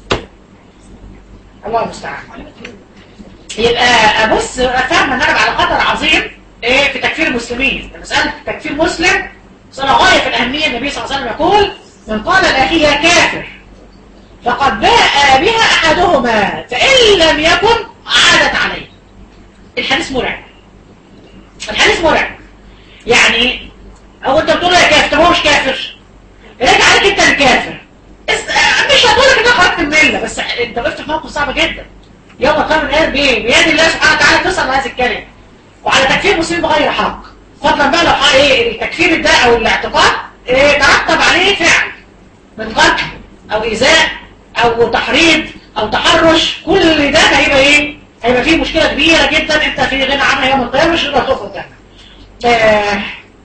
الله المستعان يبقى ابص فاهمه ان انا على خطر عظيم ايه في تكفير المسلمين مساله تكفير مسلم مساله غايه في الاهميه النبي صلى الله عليه وسلم يقول من قال لاخيه يا كافر فقد باء بها احدهما فان لم يكن عادت عليه الحديث مرعب الحديث مرعب يعني او انت بتقول له يا كافر طب هو مش كافر راجع عليك انت الكافر اس- مش هتقول لك انت خرجت من المله بس انت وقفت في موقف صعب جدا يوم قام الآية بإيه؟ بيد الله سبحانه وتعالى تصل هذه الكلمة وعلى تكفير المسلمين بغير حق فضلا بقى لو حق ايه التكفير ده او الاعتقاد إيه ترتب عليه فعل من قتل او ايذاء او تحريض او تحرش كل ده هيبقى ايه هيبقى فيه مشكلة كبيرة جدا انت في غنى عنها يوم القيامة مش هتقدر تخرج منها آه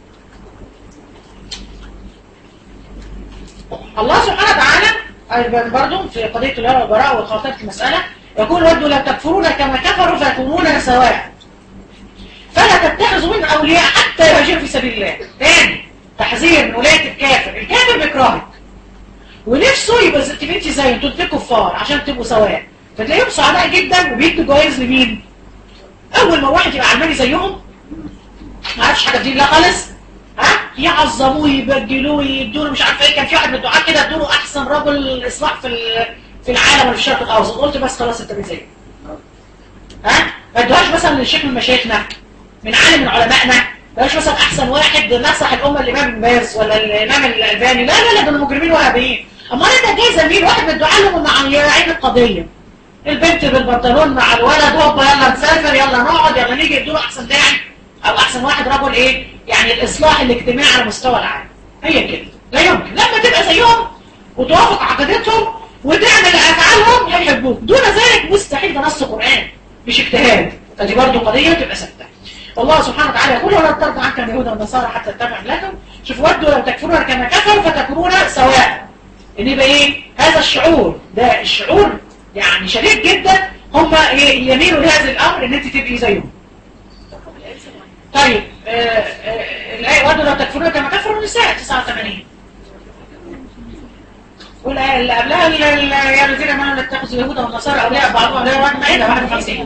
الله سبحانه وتعالى أيضا برضو في قضية الهوى والبراء وخاطبة المسألة يقول ودوا لو تكفرون كما كفروا فتكونون سواء فلا تتخذوا من أولياء حتى يهاجروا في سبيل الله تاني تحذير من ولاية الكافر الكافر بيكرهك ونفسه يبقى زي- تبقى انت زيه انتوا الاتنين كفار عشان تبقوا سواء فتلاقيهم سعداء جدا وبيدوا جوائز لمين؟ اول ما واحد يبقى علماني زيهم ما عرفش حاجه دي لا خالص ها يعظموه يبدلوه يدوا له مش عارفه ايه كان في واحد من الدعاه كده ادوا له احسن رجل اصلاح في ال- في العالم ولا في الشرق الاوسط قلت بس خلاص انت بزي ها ما ادوهاش مثلا لشيخ من مشايخنا من عالم من علمائنا ما ادوهاش مثلا احسن واحد نصح الامه الامام ابن باز ولا الامام الالباني لا لا لا دول مجرمين وهابيين امال انت جايزه مين واحد من الدعاه لهم مع عين القضيه البنت بالبنطلون مع الولد هوبا يلا نسافر يلا نقعد يلا نيجي يدوا له احسن داعي او احسن واحد رجل ايه يعني الاصلاح الاجتماعي على مستوى العالم هي كده لا يمكن لما تبقى زيهم وتوافق عقيدتهم وتعمل افعالهم هيحبوك دون ذلك مستحيل ده نص قران مش اجتهاد فدي برضه قضيه تبقى ثابته والله سبحانه وتعالى يقول ولا ترضى عنك اليهود والنصارى حتى تتبع ملتهم شوف ودوا لو تكفرون كما كفروا فتكونون سواء ان يبقى ايه هذا الشعور ده الشعور يعني شديد جدا هم يميلوا لهذا الامر ان انت تبقي زيهم طيب آه، آه، الآية ودوا لو تكفرون كما كفروا النساء 89 والآية اللي قبلها ال- ال- يا الذين امنوا لا تتخذوا اليهود والنصارى اولياء بعضهم اولياء بعض مائدة 51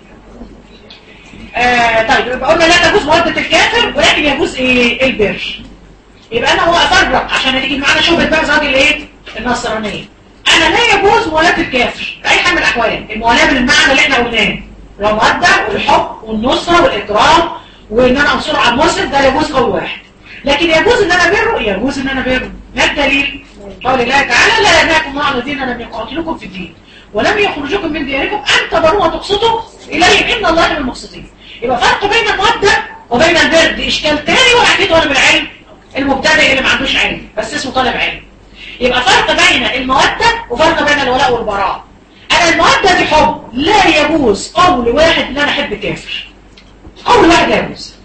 آه طيب يبقى قلنا لا تجوز مودة الكافر ولكن يجوز ايه البر يبقى انا هو افرق عشان تيجي معانا شبهه بقى زاد الايه النصرانيه انا لا يجوز موالاه الكافر باي حال من الاحوال الموالاه بالمعنى اللي احنا قلناه الموده والحب والنصره والاكرام وان انا انصره على المسلم ده يجوز قول واحد لكن يجوز ان انا بره يجوز ان انا بره ما الدليل قول الله تعالى لا ينهاكم الله عن الذين لم يقاتلوكم في الدين ولم يخرجوكم من دياركم ان تبروا وتقسطوا اليهم ان الله من المقسطين يبقى فرق بين الموده وبين البر دي اشكال تاني ولا اكيد ولا بالعلم المبتدئ اللي ما عندوش علم بس اسمه طالب علم يبقى فرق بين المودة وفرق بين الولاء والبراء انا المودة دي حب لا يجوز قول واحد ان انا احب كافر قول واحد لا يجوز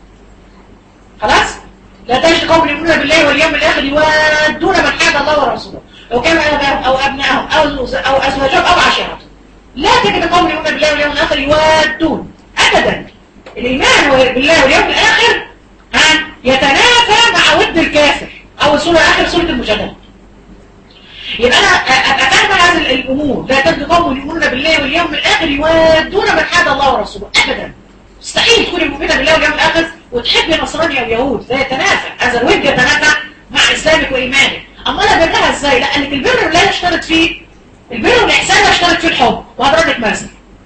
خلاص لا تجد قوم يؤمنون بالله واليوم الاخر يودون من حاد الله ورسوله لو كانوا ابائهم او ابنائهم او او ازواجهم او عشيرتهم لا تجد قوم يؤمنون بالله واليوم الاخر يودون ابدا الايمان بالله واليوم الاخر ها يتنافى مع ود الكافر اول سوره اخر سوره المجادله يبقى انا ابقى فاهمه هذه الامور لا تجد قوم يؤمنون بالله واليوم الاخر يودون من حاد الله ورسوله ابدا مستحيل تكوني مؤمنه بالله واليوم الاخر وتحبي نصراني او يهود لا يتنافى هذا الود يتنافى مع اسلامك وايمانك اما انا برها ازاي لا قال لك البر لا يشترط فيه البر والاحسان يشترط فيه الحب وهضرب لك مثل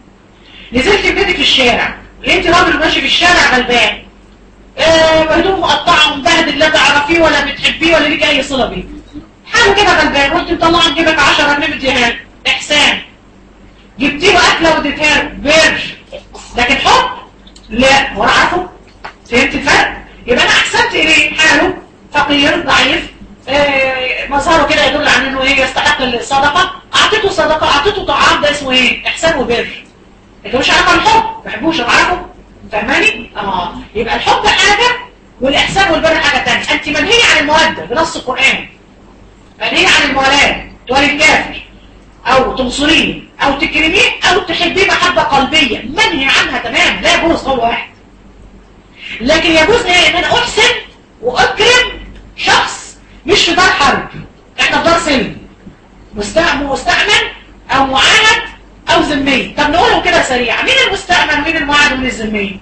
نزلت بيتك في الشارع لقيتي راجل ماشي في الشارع غلبان آه هدوم مقطعه ومبهدل لا تعرفيه ولا بتحبيه ولا ليك اي صله بيه حاله كده غلبان رحت مطلعه جيبك 10 جنيه مديها احسان جبتي له اكله وديتها له بر لكن حب لا هو انا عارفه فهمت الفرق يبقى انا احسنت اليه حاله فقير ضعيف آه مظهره كده يدل على انه ايه يستحق الصدقه اعطيته صدقه اعطيته طعام ده اسمه ايه احسان وبر لكن مش عارفه الحب ما بحبوش انا عارفه فاهماني اه يبقى الحب حاجه والاحسان والبر حاجه ثانيه انت منهيه عن الموده بنص القران منهيه عن الموالاه تولي الكافر او تنصريه او تكرميه او تحبيه محبه قلبيه منهي عنها تماما لا يجوز قول واحد لكن يجوز ايه ان انا احسن واكرم شخص مش في دار حرب احنا في دار سلم مستأمن مستأمن او معاهد او ذمي طب نقولهم كده سريعا مين المستأمن ومين المعاهد ومين الذمي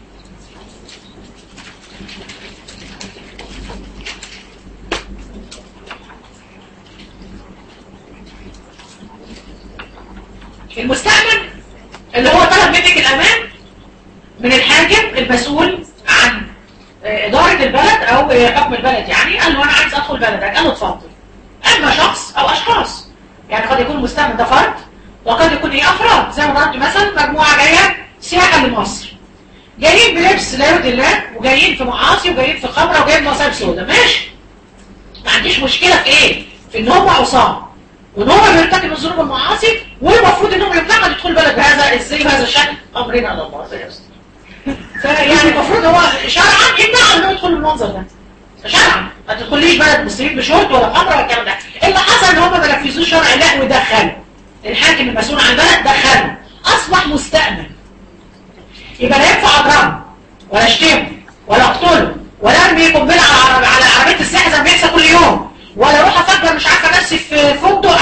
المستأمن اللي هو طلب منك الأمان من الحاكم المسؤول عن إدارة البلد أو حكم البلد يعني قال له أنا عايز أدخل بلدك قال له اتفضل أما شخص أو أشخاص يعني قد يكون المستأمن ده فرد وقد يكون إيه أفراد زي ما ضربت مثلا مجموعة جاية سياحة لمصر جايين بلبس لا يرضي الله وجايين في معاصي وجايين في خمرة وجايين مصايب سوداء ماشي ما عنديش مشكلة في إيه؟ في إن هم عصام وان هم بيرتكبوا الذنوب والمعاصي والمفروض انهم يمنعوا ان يدخل بلد بهذا ازاي بهذا الشكل امرنا على الله زي فيعني المفروض هو شرعا يمنعوا انهم يدخلوا بالمنظر ده شرعا ما تدخليش بلد مسلمين بشرط ولا خمره ولا الكلام ده اللي حصل ان هم ما نفذوش شرع الله ودخلوا الحاكم المسؤول عن البلد دخلوا اصبح مستأمن يبقى لا ينفع اضربه ولا اشتمه ولا اقتله ولا ارمي قنبله على على عربيه الساحه زي ما بيحصل كل يوم ولا اروح افجر مش عارفه نفسي في فندق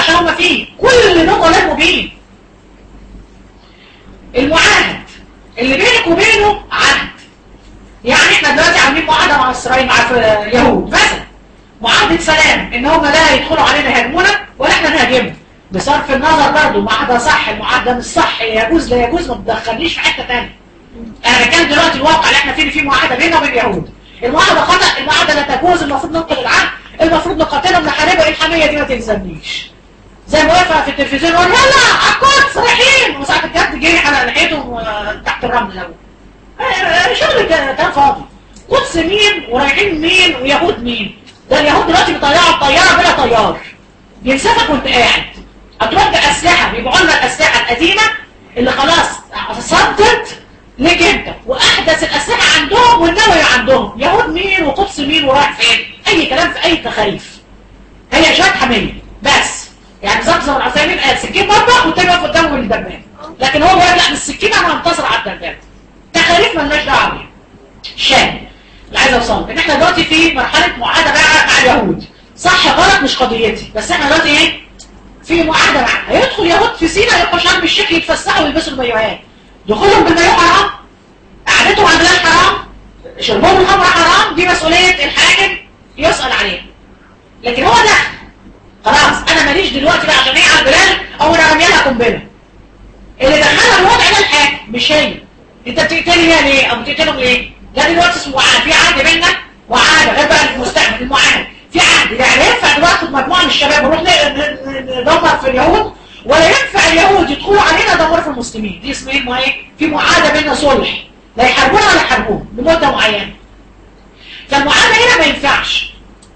اسرائيل مع اليهود مثلا معاهده سلام ان هم لا يدخلوا علينا يهاجمونا ولا احنا نهاجمهم بصرف النظر برضه معاهده صح المعاهده مش صح يجوز لا يجوز ما تدخلنيش في حته ثانيه انا كان دلوقتي الواقع اللي احنا فيه في معاهده بيننا وبين اليهود المعاهده خطا المعاهده لا تجوز المفروض ننقض العهد المفروض نقاتلهم نحاربهم الحميه دي ما تلزمنيش زي ما وقف في التلفزيون يقول يلا على القدس رايحين وساعه الجد جري على ناحيتهم آه، تحت الرمل الاول آه، شغل كان كان فاضي قدس مين ورايحين مين ويهود مين ده اليهود دلوقتي بيطيروا الطياره بلا طيار بينسفك وانت قاعد هتروح باسلحه بيبيعوا لنا الاسلحه القديمه اللي خلاص صدت ليك انت واحدث الاسلحه عندهم والنووي عندهم يهود مين وقدس مين ورايح فين اي كلام في اي تخاريف هي شويه حميه بس يعني زمزم العثيمين قال سكين مطبخ والتاني واقف قدامه بالدبان لكن هو بيقول لا بالسكين انا هنتصر على الدبان تخاريف مالناش دعوه بيها شان اللي عايز اوصله ان احنا دلوقتي في مرحله معاهده بقى مع اليهود صح غلط مش قضيتي بس احنا دلوقتي ايه في معاهده معاهم هيدخل يهود في سينا يروحوا شرم الشيخ يتفسحوا ويلبسوا المايوهات دخولهم بالمايوه حرام قعدتهم عند الناس حرام شربهم الخمر حرام دي مسؤوليه الحاكم يسال عليها لكن هو دخل خلاص انا ماليش دلوقتي بقى عشان ايه على البلاد او انا راميه لها قنبله اللي دخلها الوضع ده الحاكم مش هي انت بتقتلي هي ليه او بتقتلهم ليه ده دلوقتي اسمه عهد في عهد بيننا وعهد غير بقى المستعمل المعاهد في عهد يعني ينفع دلوقتي مجموعه من الشباب نروح ن- ن- ندمر في اليهود ولا ينفع اليهود يدخلوا علينا دمار في المسلمين دي اسمها ايه ما ايه في معاهده بيننا صلح لا يحاربونا ولا يحاربوهم لمده معينه فالمعاهده هنا ما ينفعش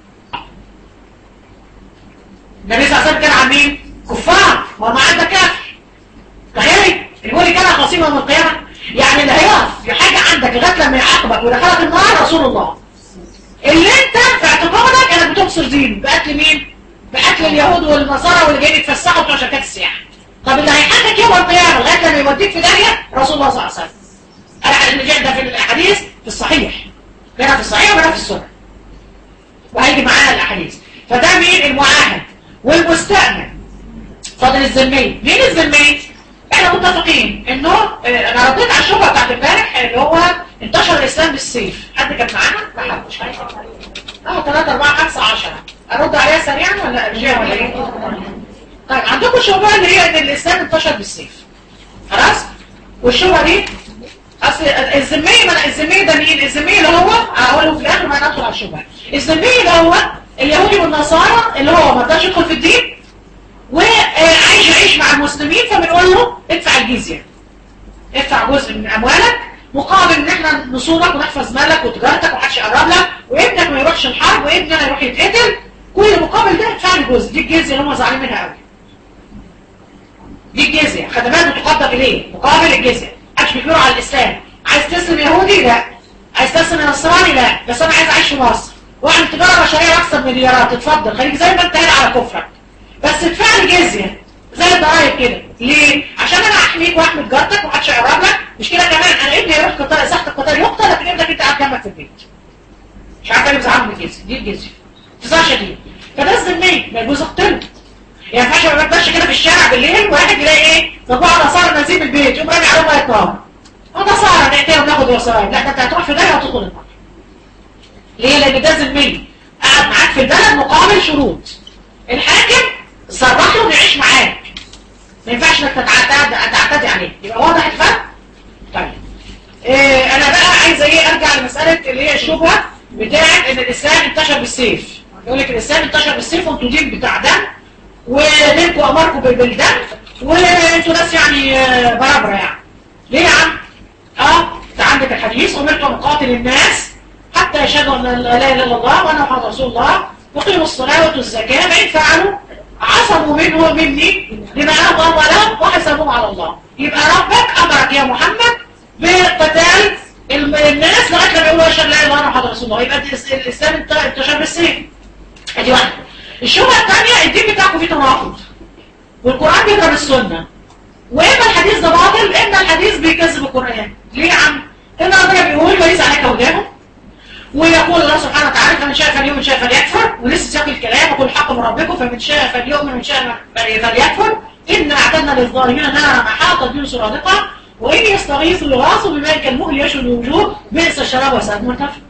النبي صلى الله عليه وسلم كان عن مين؟ كفار ما هو معاهده كافر تخيلي يقول لي كان خصيم يوم القيامه يعني اللي هيقف في حاجه عندك لغايه لما يعاقبك ودخلك النار رسول الله اللي انت في اعتقادك انك بتبصر دين بقتل مين؟ بقتل اليهود والنصارى واللي جايين يتفسحوا بتوع شركات السياحه طب اللي هيحاكك يوم القيامه لغايه لما يوديك في داهيه رسول الله صلى الله عليه وسلم انا اللي جاي ده في الاحاديث في الصحيح هنا في الصحيح وهنا في السنه وهيجي معانا الاحاديث فده مين المعاهد والمستأمن فاضل الذمي مين الذمي احنا متفقين انه اه، انا رديت على الشبهه بتاعت امبارح اللي هو انتشر الاسلام بالسيف حد كان معانا ما حدش اه 3 4 5 10 ارد عليها سريعا ولا ارجع ولا ايه طيب عندكم شبهه اللي هي ان الاسلام انتشر بالسيف خلاص والشبهه دي اصل الذمي ما الذمي ده مين الذمي اللي هو هقوله في الاخر ما ندخل على الشبهه الذمي اللي هو اليهودي والنصارى اللي هو ما رضاش يدخل في الدين وعايش يعيش مع المسلمين فبنقول له ادفع الجزيه ادفع جزء من اموالك مقابل ان احنا نصونك ونحفظ مالك وتجارتك ومحدش يقرب لك وابنك ما يروحش الحرب وابننا يروح يتقتل كل مقابل ده ادفع لي جزء دي الجزيه اللي هم زعلانين منها قوي دي الجزيه خدمات بتقدم اليه مقابل الجزيه محدش بيجبره على الاسلام عايز تسلم يهودي لا عايز تسلم نصراني لا بس انا عايز اعيش في مصر واعمل تجاره بشريه واكسب مليارات اتفضل خليك زي ما انت قاعد على كفرك بس ادفع لي جزيه زي الضرايب كده ليه عشان انا احميك واحمي تجارتك ومحدش يقرب لك مش كده كمان انا ابني يروح قطار ساحه القطار يقتل لكن ابنك انت قاعد جنبك في البيت مش عارف ايه بزعل من الجزيه دي الجزيه انتصار شديد فده الذمي ما يجوز اقتله يعني ما ينفعش ما يبقاش كده في الشارع بالليل واحد يلاقي ايه مجموعه نصارى نازلين من البيت يقوم راجع عليهم ميه نار اه نصارى نقتلهم ناخد وصايا لا ده انت هتروح في داهيه وتدخل النار ليه لان ده ذمي قاعد معاك في البلد مقابل شروط الحاكم صرح له انه يعيش معاك ما ينفعش انك تتعتدي تعتدي عليه يبقى واضح الفرق طيب إيه انا بقى عايزه ايه ارجع لمساله اللي هي الشبهه بتاعه ان الاسلام انتشر بالسيف يقول لك الاسلام انتشر بالسيف وانتوا دين بتاع دم ودينكم امركم بال- بالدم وانتوا ناس يعني آه، برابره يعني ليه يا عم اه انت عندك الحديث امرت ان اقاتل الناس حتى يشهدوا ان لا اله الا الله وانا محمد رسول الله وقيموا الصلاه واتوا الزكاه فان فعلوا عصموا منه مني دماءهم واموالهم وحسابهم على الله يبقى ربك امرك يا محمد بقتال الم- الناس لغايه لما يقولوا اشهد لا اله الا الله محمد رسول الله يبقى الإس- الاسلام انت- انتشر بالسيف ادي واحده الشبهه الثانيه الدين بتاعكم فيه تناقض والقران بيضرب السنه واما الحديث ده باطل اما الحديث بيكذب القران ليه يا عم ان ربنا بيقول وليس عليك هداهم ويقول الله سبحانه وتعالى فمن شاء فليؤمن شاء فليكفر ولسه سياق الكلام وكل حق من ربكم فمن شاء فليؤمن ومن شاء فليكفر إن أعتدنا للظالمين نارا أحاطت بهم سرادقها وإن يستغيثوا يغاثوا بماء كالمهل يشوي الوجوه بئس الشراب وساد مرتفع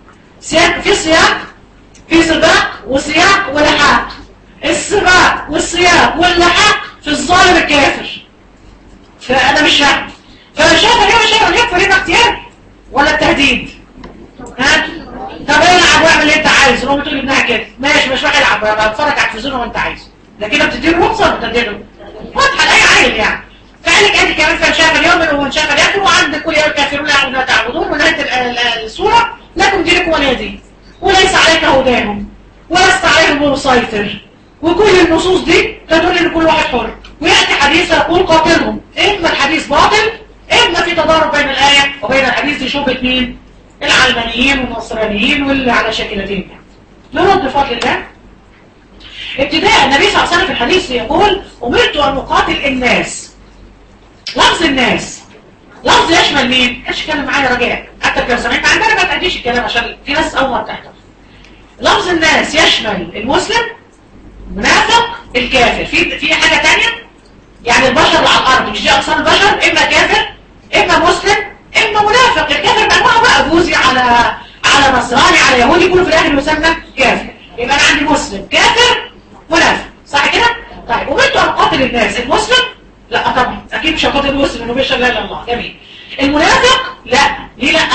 سياق في سياق في سباق وسياق ولحاق السباق والسياق واللحاق في الظالم الكافر فانا مش فاهم فشاف اليوم شاف اليوم فريق اختيار ولا التهديد ها طب العب واعمل اللي انت عايزه لو بتقول ابنها كده ماشي مش راح يلعب أنا بتفرج على التلفزيون وانت عايزه ده كده بتديله رخصه بتديله واضحه لاي عيل يعني فقالك ادي كمان فانشاف اليوم وانشاف ياكل وعندك كل يوم الكافرون يعبدون لا تعبدون ونهايه ال- ال- السوره لكم دينكم ولي دين وليس عليك هداهم ولست عليهم مسيطر وكل النصوص دي تدل ان كل واحد حر وياتي حديث يقول قاتلهم اما الحديث باطل اما في تضارب بين الايه وبين الحديث دي شبهه مين العلمانيين والنصرانيين واللي على شكلتين نرد بفضل الله ابتداء النبي صلى الله عليه وسلم في الحديث يقول امرت ان اقاتل الناس لفظ الناس لفظ يشمل مين؟ ايش اتكلم معايا رجاء حتى لو سمعت عندنا ما تأديش الكلام عشان في ناس اول مرة تحضر لفظ الناس يشمل المسلم المنافق الكافر في في حاجة تانية يعني البشر اللي على الارض مش دي اقسام البشر اما كافر اما مسلم اما منافق الكافر بانواعه بقى بوذي على على نصراني على يهودي كله في الاخر يسمى كافر يبقى انا عندي مسلم كافر منافق صح كده طيب وانتوا هنقاتل الناس المسلم لا طبعا اكيد مش هقاتل المسلم انه بيشهد لا اله الا الله جميل المنافق لا ليه لا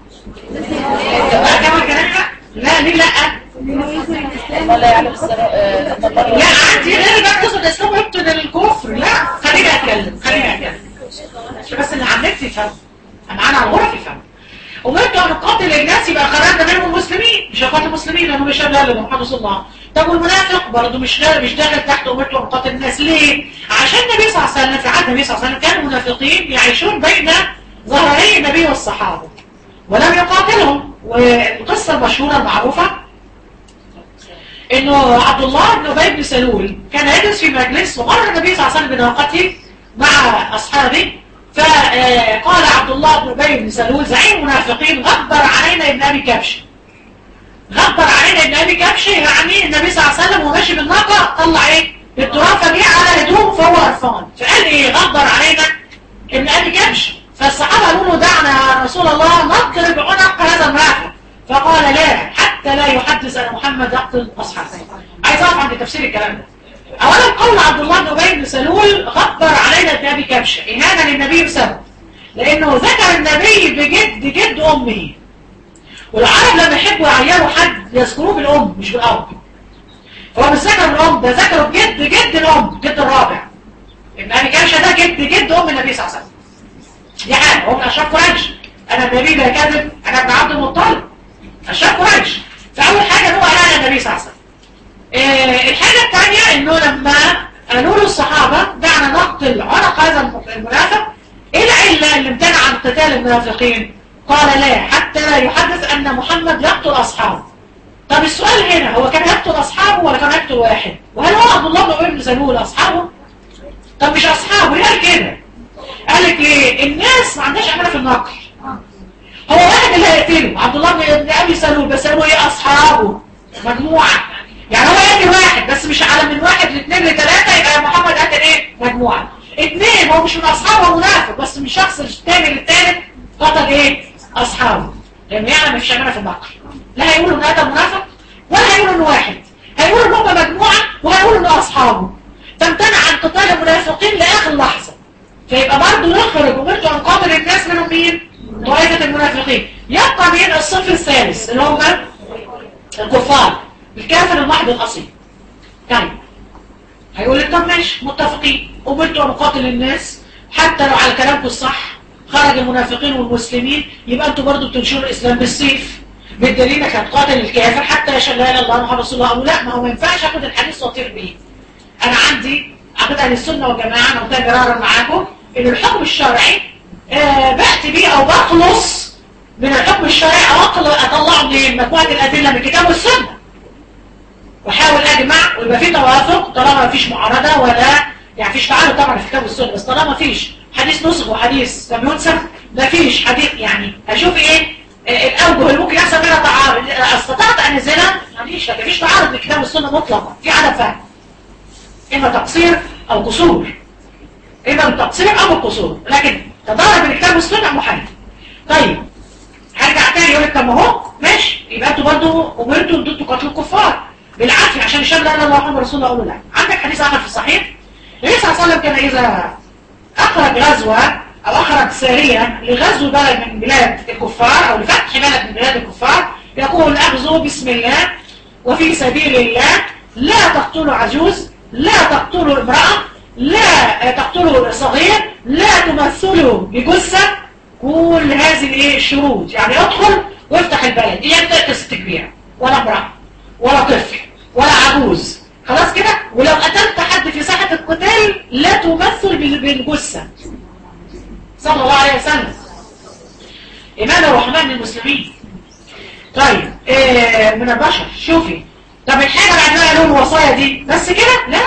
بقى كمان كلام لا ليه لا ولا يعلم السر آه، ان الله لا عندي غير بقى قصة الاسلام يبطل الكفر لا خليني اتكلم خليني اتكلم عشان بس اللي عملت يفهم معانا على الغرف يفهم امرت ان اقاتل الناس يبقى خرجنا منهم مسلمين مش هقاتل مسلمين لانه مش لا الا محمد رسول الله طب والمنافق برضه مش داخل مش داخل تحت امرت ان اقاتل الناس ليه؟ عشان النبي صلى الله عليه وسلم في عهد النبي صلى الله عليه وسلم كانوا المنافقين يعيشون بين ظهري النبي والصحابه ولم يقاتلهم والقصه المشهوره المعروفه انه عبد الله بن ابي بن سلول كان يجلس في مجلس ومر النبي صلى الله عليه وسلم بناقته مع اصحابه فقال عبد الله بن ابي بن سلول زعيم المنافقين غبر علينا ابن ابي كبش غبر علينا ابن ابي كبش يعني النبي صلى الله عليه وسلم وهو ماشي بالناقه طلع ايه التراب فجاء على هدوم فهو قرفان فقال ايه غبر علينا ابن ابي كبش فالصحابه قالوا له دعنا يا رسول الله نضرب عنق هذا المنافق فقال لا حتى لا يحدث ان محمد يقتل اصحابه عايز اقف عند تفسير الكلام ده اولا قول عبد الله بن ابي بن سلول غبر علينا ابن ابي كبشه اهانه للنبي بسبب لانه ذكر النبي بجد جد امه والعرب لما يحبوا يعيروا حد يذكروه بالام مش بالاب فهو مش ذكر الام ده ذكره بجد جد الام جد الرابع ابن ابي كبشه ده جد جد ام النبي صلى الله عليه وسلم دي حاجه هو من اشراف قريش انا النبي ده كذب انا ابن عبد المطلب اشراف قريش فاول حاجه هو قالها النبي صلى الله عليه وسلم آه، الحاجة الثانية انه لما قالوا له الصحابة دعنا نقتل عنق هذا المنافق ايه العلة اللي امتنع عن قتال المنافقين قال لا حتى لا يحدث ان محمد يقتل اصحابه طب السؤال هنا هو كان يقتل اصحابه ولا كان يقتل واحد وهل هو عبد الله بن ابي بن سلول اصحابه طب مش اصحابه ليه قال كده قال لك ليه الناس ما عندهاش امانه في النقل هو واحد اللي هيقتله عبد الله بن ابي سلول بس قالوا ايه اصحابه مجموعه يعني هو يقتل واحد بس مش على من واحد لاثنين لثلاثه يبقى محمد قتل ايه مجموعه اثنين هو مش من اصحابه منافق بس من شخص الثاني للثالث قتل ايه اصحابه لانه يعني مش امانه في النقل لا هيقولوا انه قتل منافق ولا هيقولوا انه واحد هيقولوا ان هم مجموعه وهيقولوا انه اصحابه تمتنع عن قتال المنافقين لاخر لحظه فيبقى برضه نخرج ومرجع نقابل الناس منهم مين؟ طائفة المنافقين يبقى مين الصف الثالث اللي هم الكفار الكافر المحض الأصيل طيب هيقول لك طب ماشي متفقين قبلتوا نقاتل الناس حتى لو على كلامكم الصح خرج المنافقين والمسلمين يبقى انتوا برضه بتنشروا الاسلام بالسيف بالدليل انك هتقاتل الكافر حتى يشهد لا اله الا الله محمد رسول الله قالوا لا ما هو ما ينفعش اخد الحديث واطير بيه انا عندي عقيده اهل السنه والجماعه انا قلتها مرارا معاكم ان الحكم الشرعي آه باتي بيه او بخلص من الحكم الشرعي او أطلع- اطلعه من مجموعه الادله من الكتاب والسنه واحاول اجمع ويبقى في توافق طالما ما فيش معارضه ولا يعني فيش تعارض طبعا في الكتاب والسنه بس طالما ما فيش حديث نسخ وحديث لم ينسخ ما فيش حديث يعني اشوف ايه آه، الاوجه اللي ممكن يحصل منها تعارض استطعت ان انزلها ماليش لكن مفيش تعارض في الكتاب والسنه مطلقا في عدم فهم اما تقصير او قصور اما التقصير او القصور لكن تضارب الكتاب والسنه محال طيب هرجع تاني يقول لك طب ما هو ماشي يبقى انتوا برضه امرتوا ان انتوا تقاتلوا الكفار بالعافيه عشان الشاب لا لا لا محمد رسول الله قالوا لا عندك حديث اخر في الصحيح النبي صلى الله عليه وسلم كان اذا اخرج غزوه او اخرج ساريه لغزو بلد من بلاد الكفار او لفتح بلد من بلاد الكفار يقول اغزو بسم الله وفي سبيل الله لا تقتلوا عجوز لا تقتلوا امرأة لا تقتلوا صغير لا تمثلوا بجثة كل هذه الايه الشروط يعني ادخل وافتح البلد دي يبدأ قصة كبيرة ولا امرأة ولا طفل ولا عجوز خلاص كده ولو قتلت حد في ساحة القتال لا تمثل بال- بالجثة صلى الله عليه وسلم إمام الرحمن للمسلمين طيب إيه من البشر شوفي طب الحاجة بعد ما قالوا الوصايا دي بس كده لا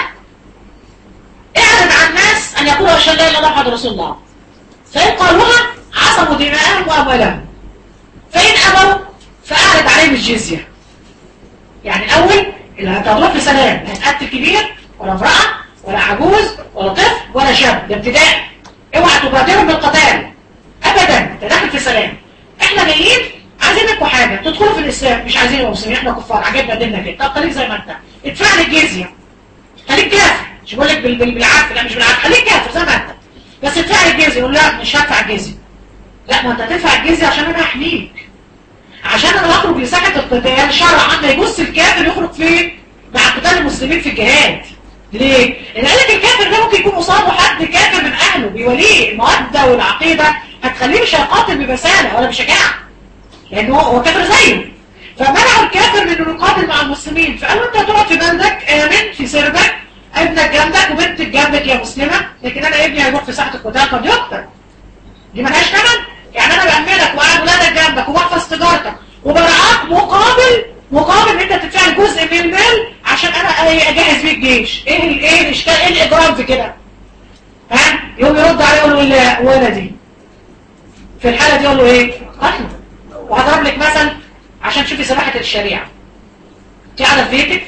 اعرض عن الناس ان يقولوا اشهد لا اله الا الله محمد رسول الله فان قالوها عصموا دماءهم واموالهم فان ابوا فاعرض عليهم الجزيه يعني الاول اللي هتغلق في سلام لا هتقتل كبير ولا امراه ولا عجوز ولا طفل ولا شاب ده ابتداء اوعى تبادرهم بالقتال ابدا انت داخل في سلام احنا جايين عايزين منكم حاجه تدخلوا في الاسلام مش عايزين مسلمين احنا كفار عجبنا ديننا كده طب خليك زي ما انت ادفع لي الجزيه خليك كافر مش بقول لك بال- بال- بالعافيه لا مش بالعافيه خليك كافر زي ما انت بس ادفع لي الجزيه يقول لا مش هدفع الجزيه لا ما انت هتدفع الجزيه عشان انا احميك عشان انا اخرج لساحه القتال شرعا ما يبص الكافر يخرج فين مع قتال المسلمين في الجهاد ليه؟ لان قال لك الكافر ده ممكن يكون قصاده حد كافر من اهله بيوليه الموده والعقيده هتخليه مش هيقاتل ببساله ولا بشجاعه لانه هو كافر زيه فمنعوا الكافر من انه يقاتل مع المسلمين فقالوا انت هتقعد في بلدك امن في سربك ابنك جنبك وبنتك جنبك يا مسلمه لكن انا ابني هيروح في ساحه القتال قد يقتل دي ملهاش ثمن يعني انا بأمنك وقاعد ولادك جنبك وبحفظ تجارتك وبرعاك مقابل مقابل ان انت تدفع لي جزء من المال عشان انا اجهز بيه الجيش ايه ال- ايه الاشكال ايه الاجرام في كده ها يقوم يرد عليه يقول له لا ولدي في الحاله دي يقول له ايه قتله وهضرب لك مثل عشان تشوفي سماحه الشريعه انت قاعده في بيتك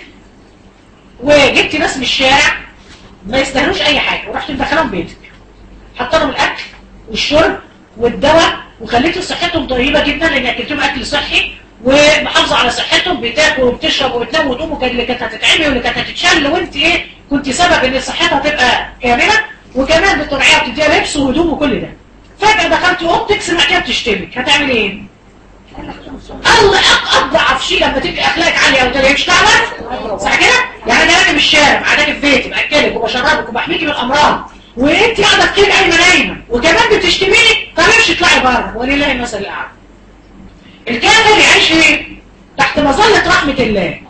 وجبت ناس من الشارع ما يستاهلوش اي حاجه ورحت مدخلهم بيتك حط لهم الاكل والشرب والدواء وخليتوا صحتهم طيبه جدا لان اكلتهم اكل صحي ومحافظه على صحتهم بتاكل وبتشرب وبتنام وتقوم وكان اللي كانت هتتعمي واللي كانت هتتشل وانت ايه كنت سبب ان صحتها تبقى كامله وكمان بترعيها وبتديها لبس وهدوم وكل ده فجاه دخلت اوضتك سمعتيها بتشتمك هتعمل ايه؟ الله اضعف شيء لما تبقى اخلاقك عاليه وتلاقي مش تعمل صح كده يعني انا راجل من الشارع قاعدك في بيتي باكلك وبشربك وبحميكي من الامراض وانت قاعده في كيل قايمه نايمه وكمان بتشتميني طب امشي اطلعي بره ولله المثل الاعلى الكافر يعيش ايه تحت مظله رحمه الله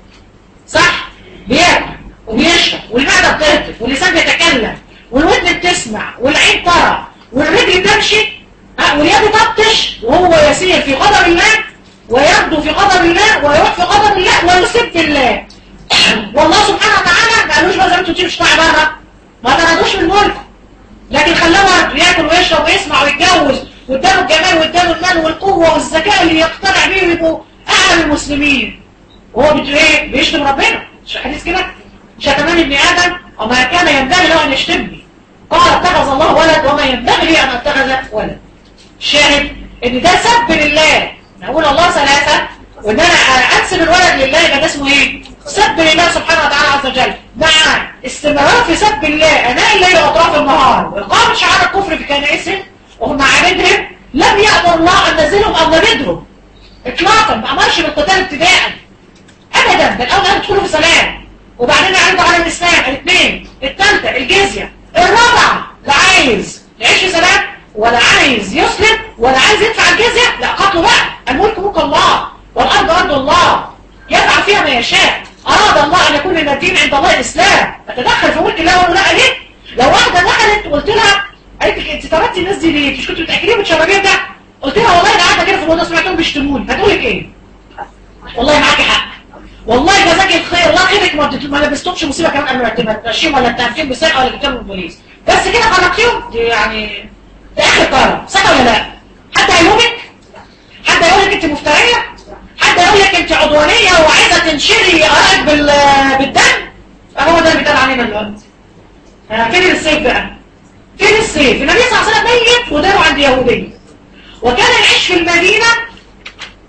صح بياكل وبيشرب والمعده بتهتف واللسان بيتكلم والودن بتسمع والعين ترى والرجل تمشي ها، واليد تبطش وهو يسير في قدر الله ويبدو في قدر الله ويروح في قدر الله ويسب الله والله سبحانه وتعالى ما قالوش بقى زي ما انتوا تمشوا تطلعي بره ما طردوش من الملك لكن خلوه ياكل ويشرب ويسمع ويتجوز واداله الجمال واداله المال والقوه والذكاء اللي يقتنع بيه ويبقوا اعلى المسلمين وهو بت- ايه بيشتم ربنا مش حديث كده شتمني ابن ادم وما كان ينبغي له ان يشتمني قال اتخذ الله ولد وما ينبغي لي ان اتخذ ولد شاهد ان ده سب لله نقول الله ثلاثة وان انا انسب الولد لله يبقى ده اسمه ايه سب لله سبحانه وتعالى عز وجل مع استمرار في سب الله اناء الليل واطراف النهار واقامه شعار الكفر في كنائسهم وهم معابدهم لم يامر الله ان نزلهم او نبدهم اطلاقا ما امرش بالقتال ابتداء ابدا ده الاول قالوا ادخلوا في سلام وبعدين عرضوا على الاسلام الاثنين الثالثه الجزيه الرابعه لا عايز يعيش في سلام ولا عايز يسلم ولا عايز يدفع الجزيه لا قتلوا بقى الملك ملك الله والارض ارض الله يفعل فيها ما يشاء اراد الله ان يكون لنا الدين عند الله الاسلام اتدخل في ملك الله ولا لا ليه لو واحده دخلت وقلت لها قالت لك انت طردتي الناس دي ليه مش كنتوا بتاكليه وبتشربيه ده قلت لها والله انا قاعده كده في الاوضه سمعتهم بيشتموني هتقول لك ايه والله معاكي حق والله جزاك الخير الله خيرك ما اديتوا- ما لبستهمش مصيبه كمان قبل ما تمشيهم ولا تنفيهم بسرقه ولا جبتهم من البوليس بس كده خرجتيهم دي يعني ده اخر كرم صح ولا لا حد هيلومك حد هيقول لك انت مفتريه حد هيقول لك انت عدوانيه وعايزه تنشري ارائك بال بالدم فهو ده اللي بيتقال علينا دلوقتي آه، فين السيف بقى فين السيف النبي صلى الله عليه وسلم ميت وداره عند يهوديه وكان يعيش في المدينه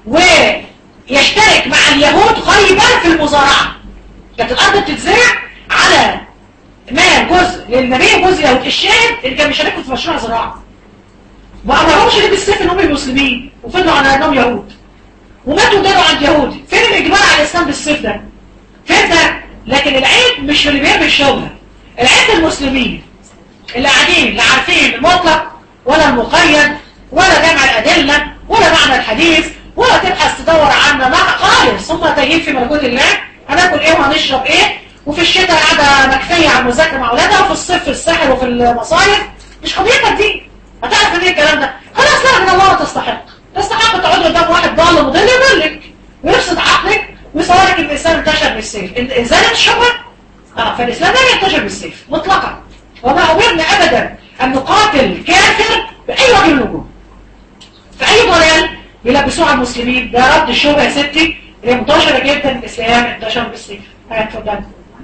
ويشترك مع اليهود خيبر في المزارعة كانت الأرض بتتزرع على مال جزء للنبي وجزء يهود الشاهد اللي كان بيشاركوا في مشروع زراعة ما أمرهمش ليه بالسيف إنهم مسلمين وفضلوا على إنهم يهود وماتوا داروا عند يهودي فين الإجبار على الإسلام بالسيف ده؟ فين ده؟ لكن العيب مش في اللي بيرمي الشبهة العيب في المسلمين اللي قاعدين لا عارفين المطلق ولا المقيد ولا جمع الأدلة ولا معنى الحديث ولا تبحث تدور عنه لا خالص هم تايهين في ملكوت الله هناكل ايه وهنشرب ايه وفي الشتاء قاعدة مكفية على المذاكرة مع أولادها وفي الصيف في الساحل وفي المصايف مش قضيتك دي هتعرف ايه الكلام ده خلاص لا من الله تستحق تستحق تقعد قدام واحد ضال مضل يضلك ويفسد عقلك ويصورك ان الإنسان انتشر بالسيف إزالة الشبهة اه فالإسلام لا ينتشر بالسيف مطلقا وما أمرنا أبدا أن نقاتل كافر بأي وجه من الوجوه في أي ضلال يلبسوه على المسلمين ده رد الشبهة يا ستي اللي منتشرة جدا الإسلام انتشر بالسيف هات اتفضل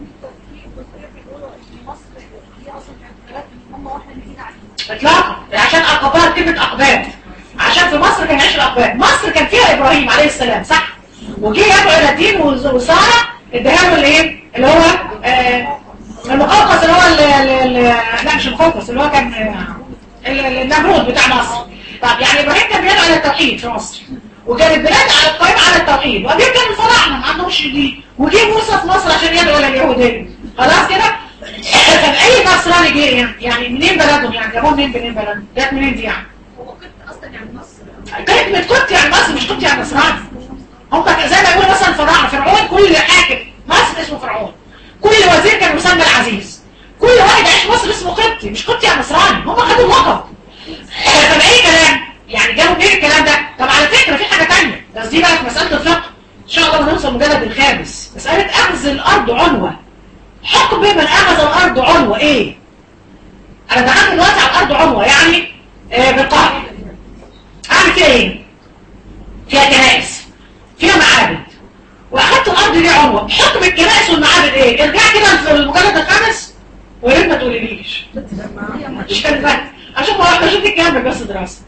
اطلاقا عشان اقبال كلمة اقبال عشان في مصر كان يعيش الاقبال مصر كان فيها ابراهيم عليه السلام صح وجه يدعو الى الدين وسارة اداها له الايه اللي هو آه المقوقس اللي هو ال ال لا مش المقوقس اللي هو كان آه النمرود بتاع مصر طب يعني ابراهيم كان بيدعو الى التوحيد في مصر وكان البلاد على القائمة على التوحيد وقبل كان الفراعنه ما عندهمش دين وجه موسى في مصر عشان يدعو الى اليهوديه خلاص كده كان اي نصراني جه يعني يعني منين بلدهم يعني جابوهم منين منين بلدهم جت منين دي يعني هو كنت اصلا يعني مصر كلمة كنت يعني مصر مش كنت يعني نصراني هم زي ما يقول مثلا فراعنه فرعون كل حاكم مصر اسمه فرعون كل وزير كان مسمى العزيز كل واحد عايش في مصر اسمه قبطي مش قبطي يعني نصراني هم خدوا اللقب طب اي كلام يعني جابوا منين الكلام ده طب على فكره في حاجه ثانيه بس دي بقى في مساله الفقه ان شاء الله هنوصل مجلد الخامس مساله اخذ الارض عنوه حكم من اخذ الارض عنوه ايه انا دخلت دلوقتي على الارض عنوه يعني آه بالقاعده اعمل فيها ايه فيها كنائس فيها معابد واخدت الارض دي عنوه حكم الكنائس والمعابد ايه ارجع كده في المجلد الخامس ويا ريت ما تقوليليش مش كان بقى عشان ما اروح اشوف الكلام بس دراسه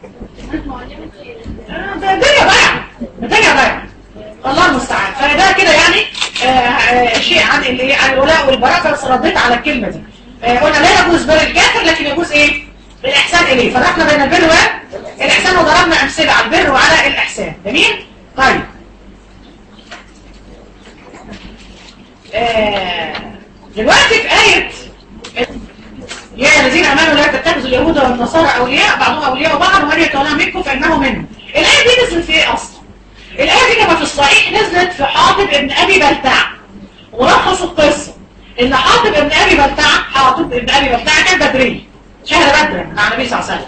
ده الدنيا ضايعه الدنيا ضايعه الله المستعان فده كده يعني آه آه شيء عن اللي عن الولاء والبراء بس رديت على الكلمه دي آه قلنا لا يجوز بر الكافر لكن يجوز ايه الاحسان اليه فرقنا بين البر والاحسان وضربنا امثله على البر وعلى الاحسان جميل طيب دلوقتي في آية يا الذين امنوا لا تتخذوا اليهود والنصارى اولياء بعضهم اولياء بعض ومن يتولى منكم فانه منهم الايه دي نزلت في ايه اصلا الايه دي كما في الصحيح نزلت في حاطب ابن ابي بلتع ولخص القصه ان حاطب ابن ابي بلتع حاطب ابن ابي بلتع كان بدري شهر بدر مع النبي صلى الله عليه وسلم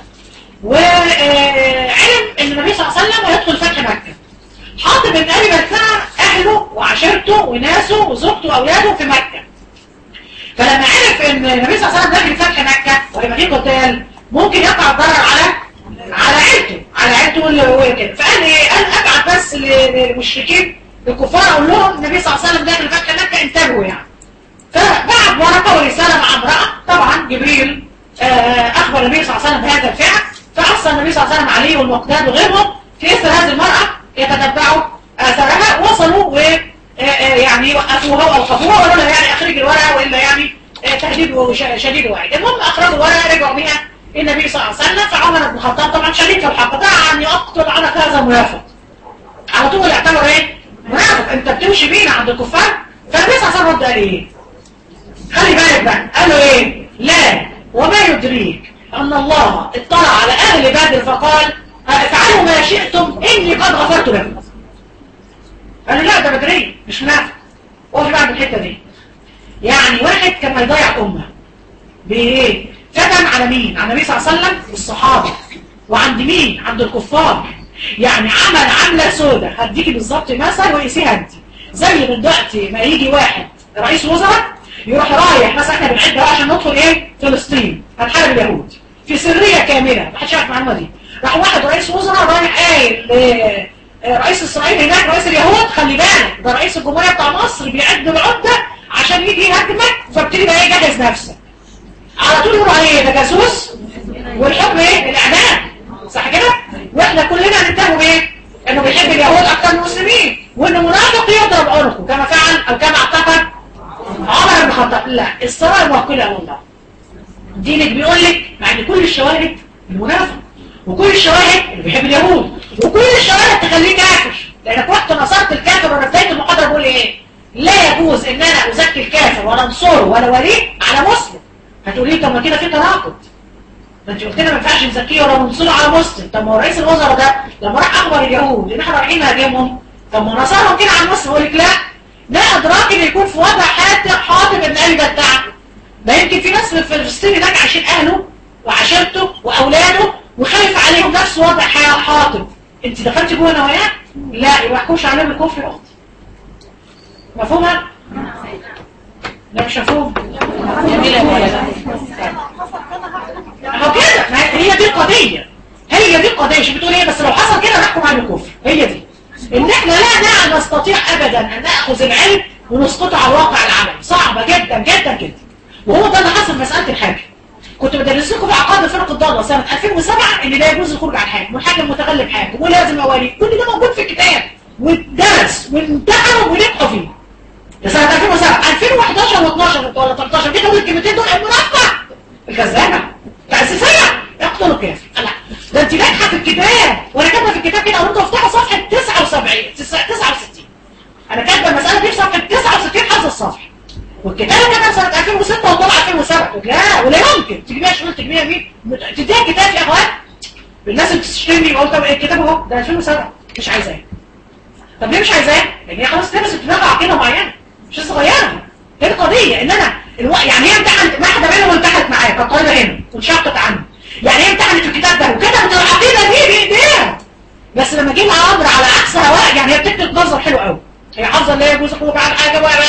وعلم ان النبي صلى الله عليه وسلم هيدخل فتح مكه حاطب ابن ابي بلتع اهله وعشيرته وناسه وزوجته واولاده في مكه فلما عرف ان النبي صلى الله عليه وسلم داخل فتح مكه وهيبقى فيه قتال ممكن يقع الضرر على على عيلته على عيلته واللي هو كده فقال ايه قال ابعت بس للمشركين للكفار اقول لهم النبي صلى الله عليه وسلم داخل فتح مكه انتبهوا يعني فبعت ورقه ورساله مع امراه طبعا جبريل آه اخبر النبي صلى الله عليه وسلم بهذا الفعل فارسل النبي صلى الله عليه وسلم عليه والمقداد وغيرهم في اثر هذه المراه يتتبعوا اثرها وصلوا و يعني وقفوها واوقفوها وقالوا لها يعني اخرج الورقه والا يعني تهديد شديد الوعيد المهم اخرجوا الورقه رجعوا بها النبي صلى الله عليه وسلم فعمر بن الخطاب طبعا شديد في الحق دعا ان يقتل عنك هذا المنافق على طول اعتبر ايه منافق انت بتمشي بينا عند الكفار فالنبي صلى الله عليه وسلم رد قال ايه خلي بالك بقى قال له ايه لا وما يدريك ان الله اطلع على اهل بدر فقال افعلوا ما شئتم اني قد غفرت لكم قال لا ده بدري مش منافق وقف بعد الحته دي يعني واحد كان هيضيع امه بايه فتن على مين على النبي صلى الله عليه وسلم والصحابه وعند مين عند الكفار يعني عمل عمله سودة هديكي بالظبط مثل وقيسيها انت زي من دلوقتي ما يجي واحد رئيس وزراء يروح رايح مثلا احنا بنعد بقى عشان ندخل ايه فلسطين هنحارب اليهود في سريه كامله ما حدش يعرف المعلومه دي راح واحد رئيس وزراء رايح قايل رئيس اسرائيل هناك رئيس اليهود خلي بالك ده رئيس الجمهوريه بتاع مصر بيعد العده عشان يجي يهاجمك فابتدي بقى يجهز نفسك على طول يقولوا عليه ده جاسوس والحكم ايه الاعدام صح كده واحنا كلنا هنتهم ايه انه بيحب اليهود اكثر من المسلمين وانه منافق يضرب عنقه كما فعل او كما اعتقد عمر بن الخطاب لا السراء موكله على الله دينك بيقول لك مع ان كل الشواهد المنافق وكل الشواهد اللي بيحب اليهود وكل الشواهد تخليه كافر لانك رحت نصرت الكافر وانا بدايه المحاضره بقول ايه لا يجوز ان انا ازكي الكافر ولا انصره ولا وليه على مسلم هتقولي لي طب ما كده في تناقض ما انت قلت لنا ما ينفعش نزكيه ولا ننصره على مسلم طب ما هو رئيس الوزراء ده لما راح اخبر اليهود ان احنا رايحين نهاجمهم طب ما نصرهم كده على مسلم يقول لك لا ده ادراك ان يكون في وضع حاتم حاطب ابن ابي بتاعه ما يمكن في ناس في فلسطين هناك عايشين اهله وعشيرته واولاده وخايف عليهم نفس وضع حياة حاطب انت دخلتي جوه نواياه لا يبقى احكوش عليهم الكفر يا اختي مفهومه لا مش مفهوم جميلة ولا اهو كده ما هي هي دي القضيه هي دي القضيه مش بتقول ايه بس لو حصل كده نحكم على الكفر هي دي ان احنا لا لا نستطيع ابدا ان ناخذ العلم ونسقطه على الواقع العملي صعبه جدا جدا جدا وهو ده اللي حصل في مساله الحاكم كنت بدرس لكم في عقاد الفرق الضاله سنه 2007 ان لا يجوز الخروج على الحاكم والحاكم متغلب حاكم ولازم مواليد كل ده موجود في الكتاب واتدرس وانتحروا ونجحوا فيه ده سنه 2007 2011 و12 ولا 13 كده اقول الكلمتين دول المنافقه الكذابه تاسيسيه اقتلوا الكافر لا ده انت ناجحه في الكتاب وانا كاتبه في الكتاب كده وانتوا افتحوا صفحه 79 69 انا كاتبه المساله دي في صفحه 69 حظ الصفحه والكتاب كان سنه 2006 وطلع 2007 قلت لا ولا يمكن تجيبيها شغل تجيبيها مين تديها كتاب يا اخوان الناس اللي بتشتري قلت طب الكتاب اهو ده 2007 مش عايزاه طب ليه مش عايزاه؟ لان هي خلاص لبست دماغها عقيده معينه مش صغيره هي القضيه ان انا الو... يعني هي امتحنت واحده منهم امتحنت معايا كانت طالبه هنا وانشقت عنه يعني هي امتحنت في الكتاب ده وكتبت العقيده دي بايديها بس لما جه لها امر على عكس هواء يعني هي بتكتب نظر حلو قوي هي حافظه اللي هي يجوز الخروج على حاجه بقى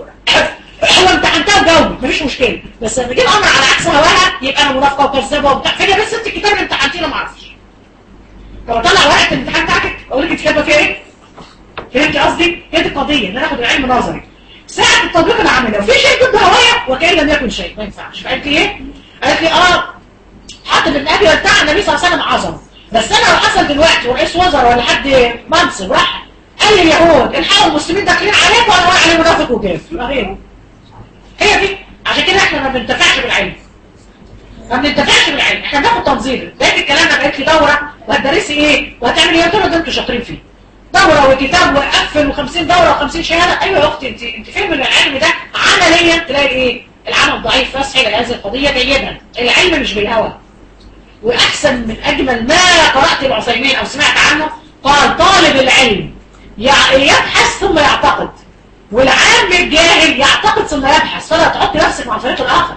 هو امتحنتها وجاوبت مفيش مشكله بس لما جه الامر على عكس هواها يبقى انا منافقه وكذابه وبتاع فين بس انت الكتاب اللي امتحنتيه ما اعرفش طب اطلع ورقه الامتحان بتاعتك اقول لك انت كاتبه فيها ايه فهمتي قصدي هي دي القضيه ان انا اخد العلم نظري ساعه التطبيق العملي لو في شيء ضد هوايا وكأن لم يكن شيء ما ينفعش فقالت لي ايه قالت لي اه حاطب ابن ابي بتاع النبي صلى الله عليه وسلم عظم بس انا لو حصل دلوقتي ورئيس وزراء ولا حد منصب راح قال لي اليهود الحقوا المسلمين داخلين عليكم وانا رايح عليه منافق وكافر هي هي دي عشان كده احنا ما بننتفعش بالعلم ما بننتفعش بالعلم احنا بناخد تنظير بقيت الكلام ده بقيت لي دوره وهتدرسي ايه وهتعملي ايه قلت له ده انتوا شاطرين فيه دوره وكتاب وقفل و50 دوره و50 شهاده ايوه يا اختي انت انت فين من العلم ده عمليا تلاقي ايه العمل ضعيف فصحي لهذه القضيه جيدا العلم مش بالهوى واحسن من اجمل ما قرات العثيمين او سمعت عنه قال طالب العلم يبحث ثم يعتقد والعام الجاهل يعتقد ثم يبحث فلا تحط نفسك مع طريق الاخر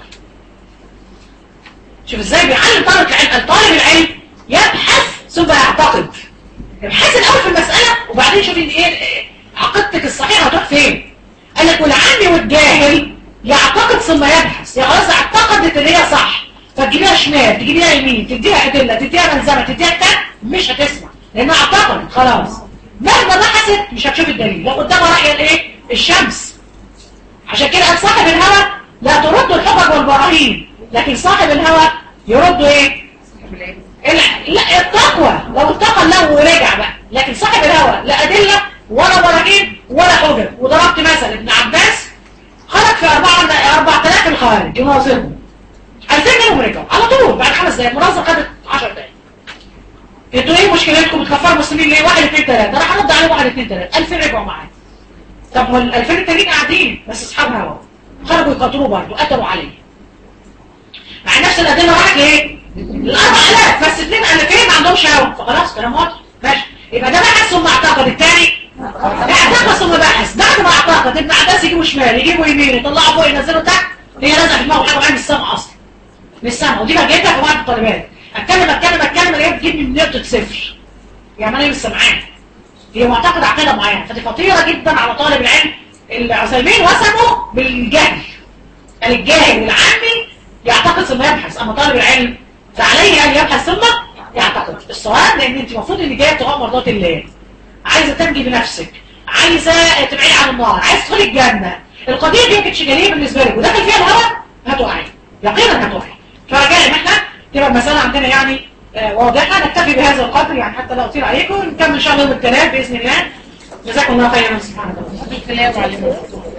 شوف ازاي بيعلم طالب العلم طالب العلم يبحث ثم يعتقد ابحث الاول في المساله وبعدين شوف ايه عقيدتك الصحيحه هتروح فين قال لك والعامي والجاهل يعتقد ثم يبحث يا خلاص اعتقدت ان هي صح فتجيبيها شمال تجيبيها يمين تديها ادله تديها ملزمه تديها بتاع مش هتسمع لانها اعتقدت خلاص مهما بحثت مش هتشوف الدليل لو قدامها راي الايه الشمس عشان كده قال صاحب الهوى لا ترد الحجج والبراهين لكن صاحب الهوى يرد ايه لا التقوى لو اتقى الله ورجع بقى لكن صاحب الهوى لا ادله ولا براهين ولا حجج وضربت مثل ابن عباس خرج في 4000 الخارج يناظرهم 2000 منهم رجعوا على طول بعد خمس دقايق مناظره خدت 10 دقايق انتوا ايه مشكلتكم بتكفروا المسلمين ليه؟ واحد اثنين ثلاثه راح ارد عليهم واحد اثنين ثلاثه 2000 رجعوا معايا طب وال 2000 التانيين قاعدين بس اصحاب هوا خرجوا يقاتلوا برضه قتلوا عليه مع نفس الادله راحت لايه؟ الاربع الاف بس اثنين الفين ما عندهمش هوا فخلاص كلام واضح ماشي يبقى ده بحث ثم اعتقد الثاني اعتقد ثم بحث بعد ما اعتقد ابن عباس يجيبوا شمال يجيبوا يمين يطلعوا فوق ينزلوا تحت هي لازم في دماغه حاجه مش سامعه اصلا مش سامعه ودي بجيبها في بعض الطالبات اتكلم اتكلم اتكلم الاقيها بتجيب من نقطه صفر يعني انا مش سامعاها هي معتقده عقيده معينه فدي خطيره جدا على طالب العلم العثيمين وسموا بالجهل قال الجاهل والعامي يعتقد ثم يبحث اما طالب العلم فعليه ان يبحث ثم يعتقد الصواب لان انت المفروض ان جايه تقام مرضات الله عايزه تنجي بنفسك عايزه تبعدي عن النار عايزه تدخلي الجنه القضيه دي ما كانتش جاليه بالنسبه لك ودخل فيها الهوى هتقعي يقينا هتقعي فرجاء ان احنا تبقى المساله عندنا يعني آه، واضحة نكتفي بهذا القدر يعني حتى لا أطيل عليكم نكمل إن شاء الله يوم الثلاث بإذن الله جزاكم الله خيرا سبحانه وتعالى الكلام عليكم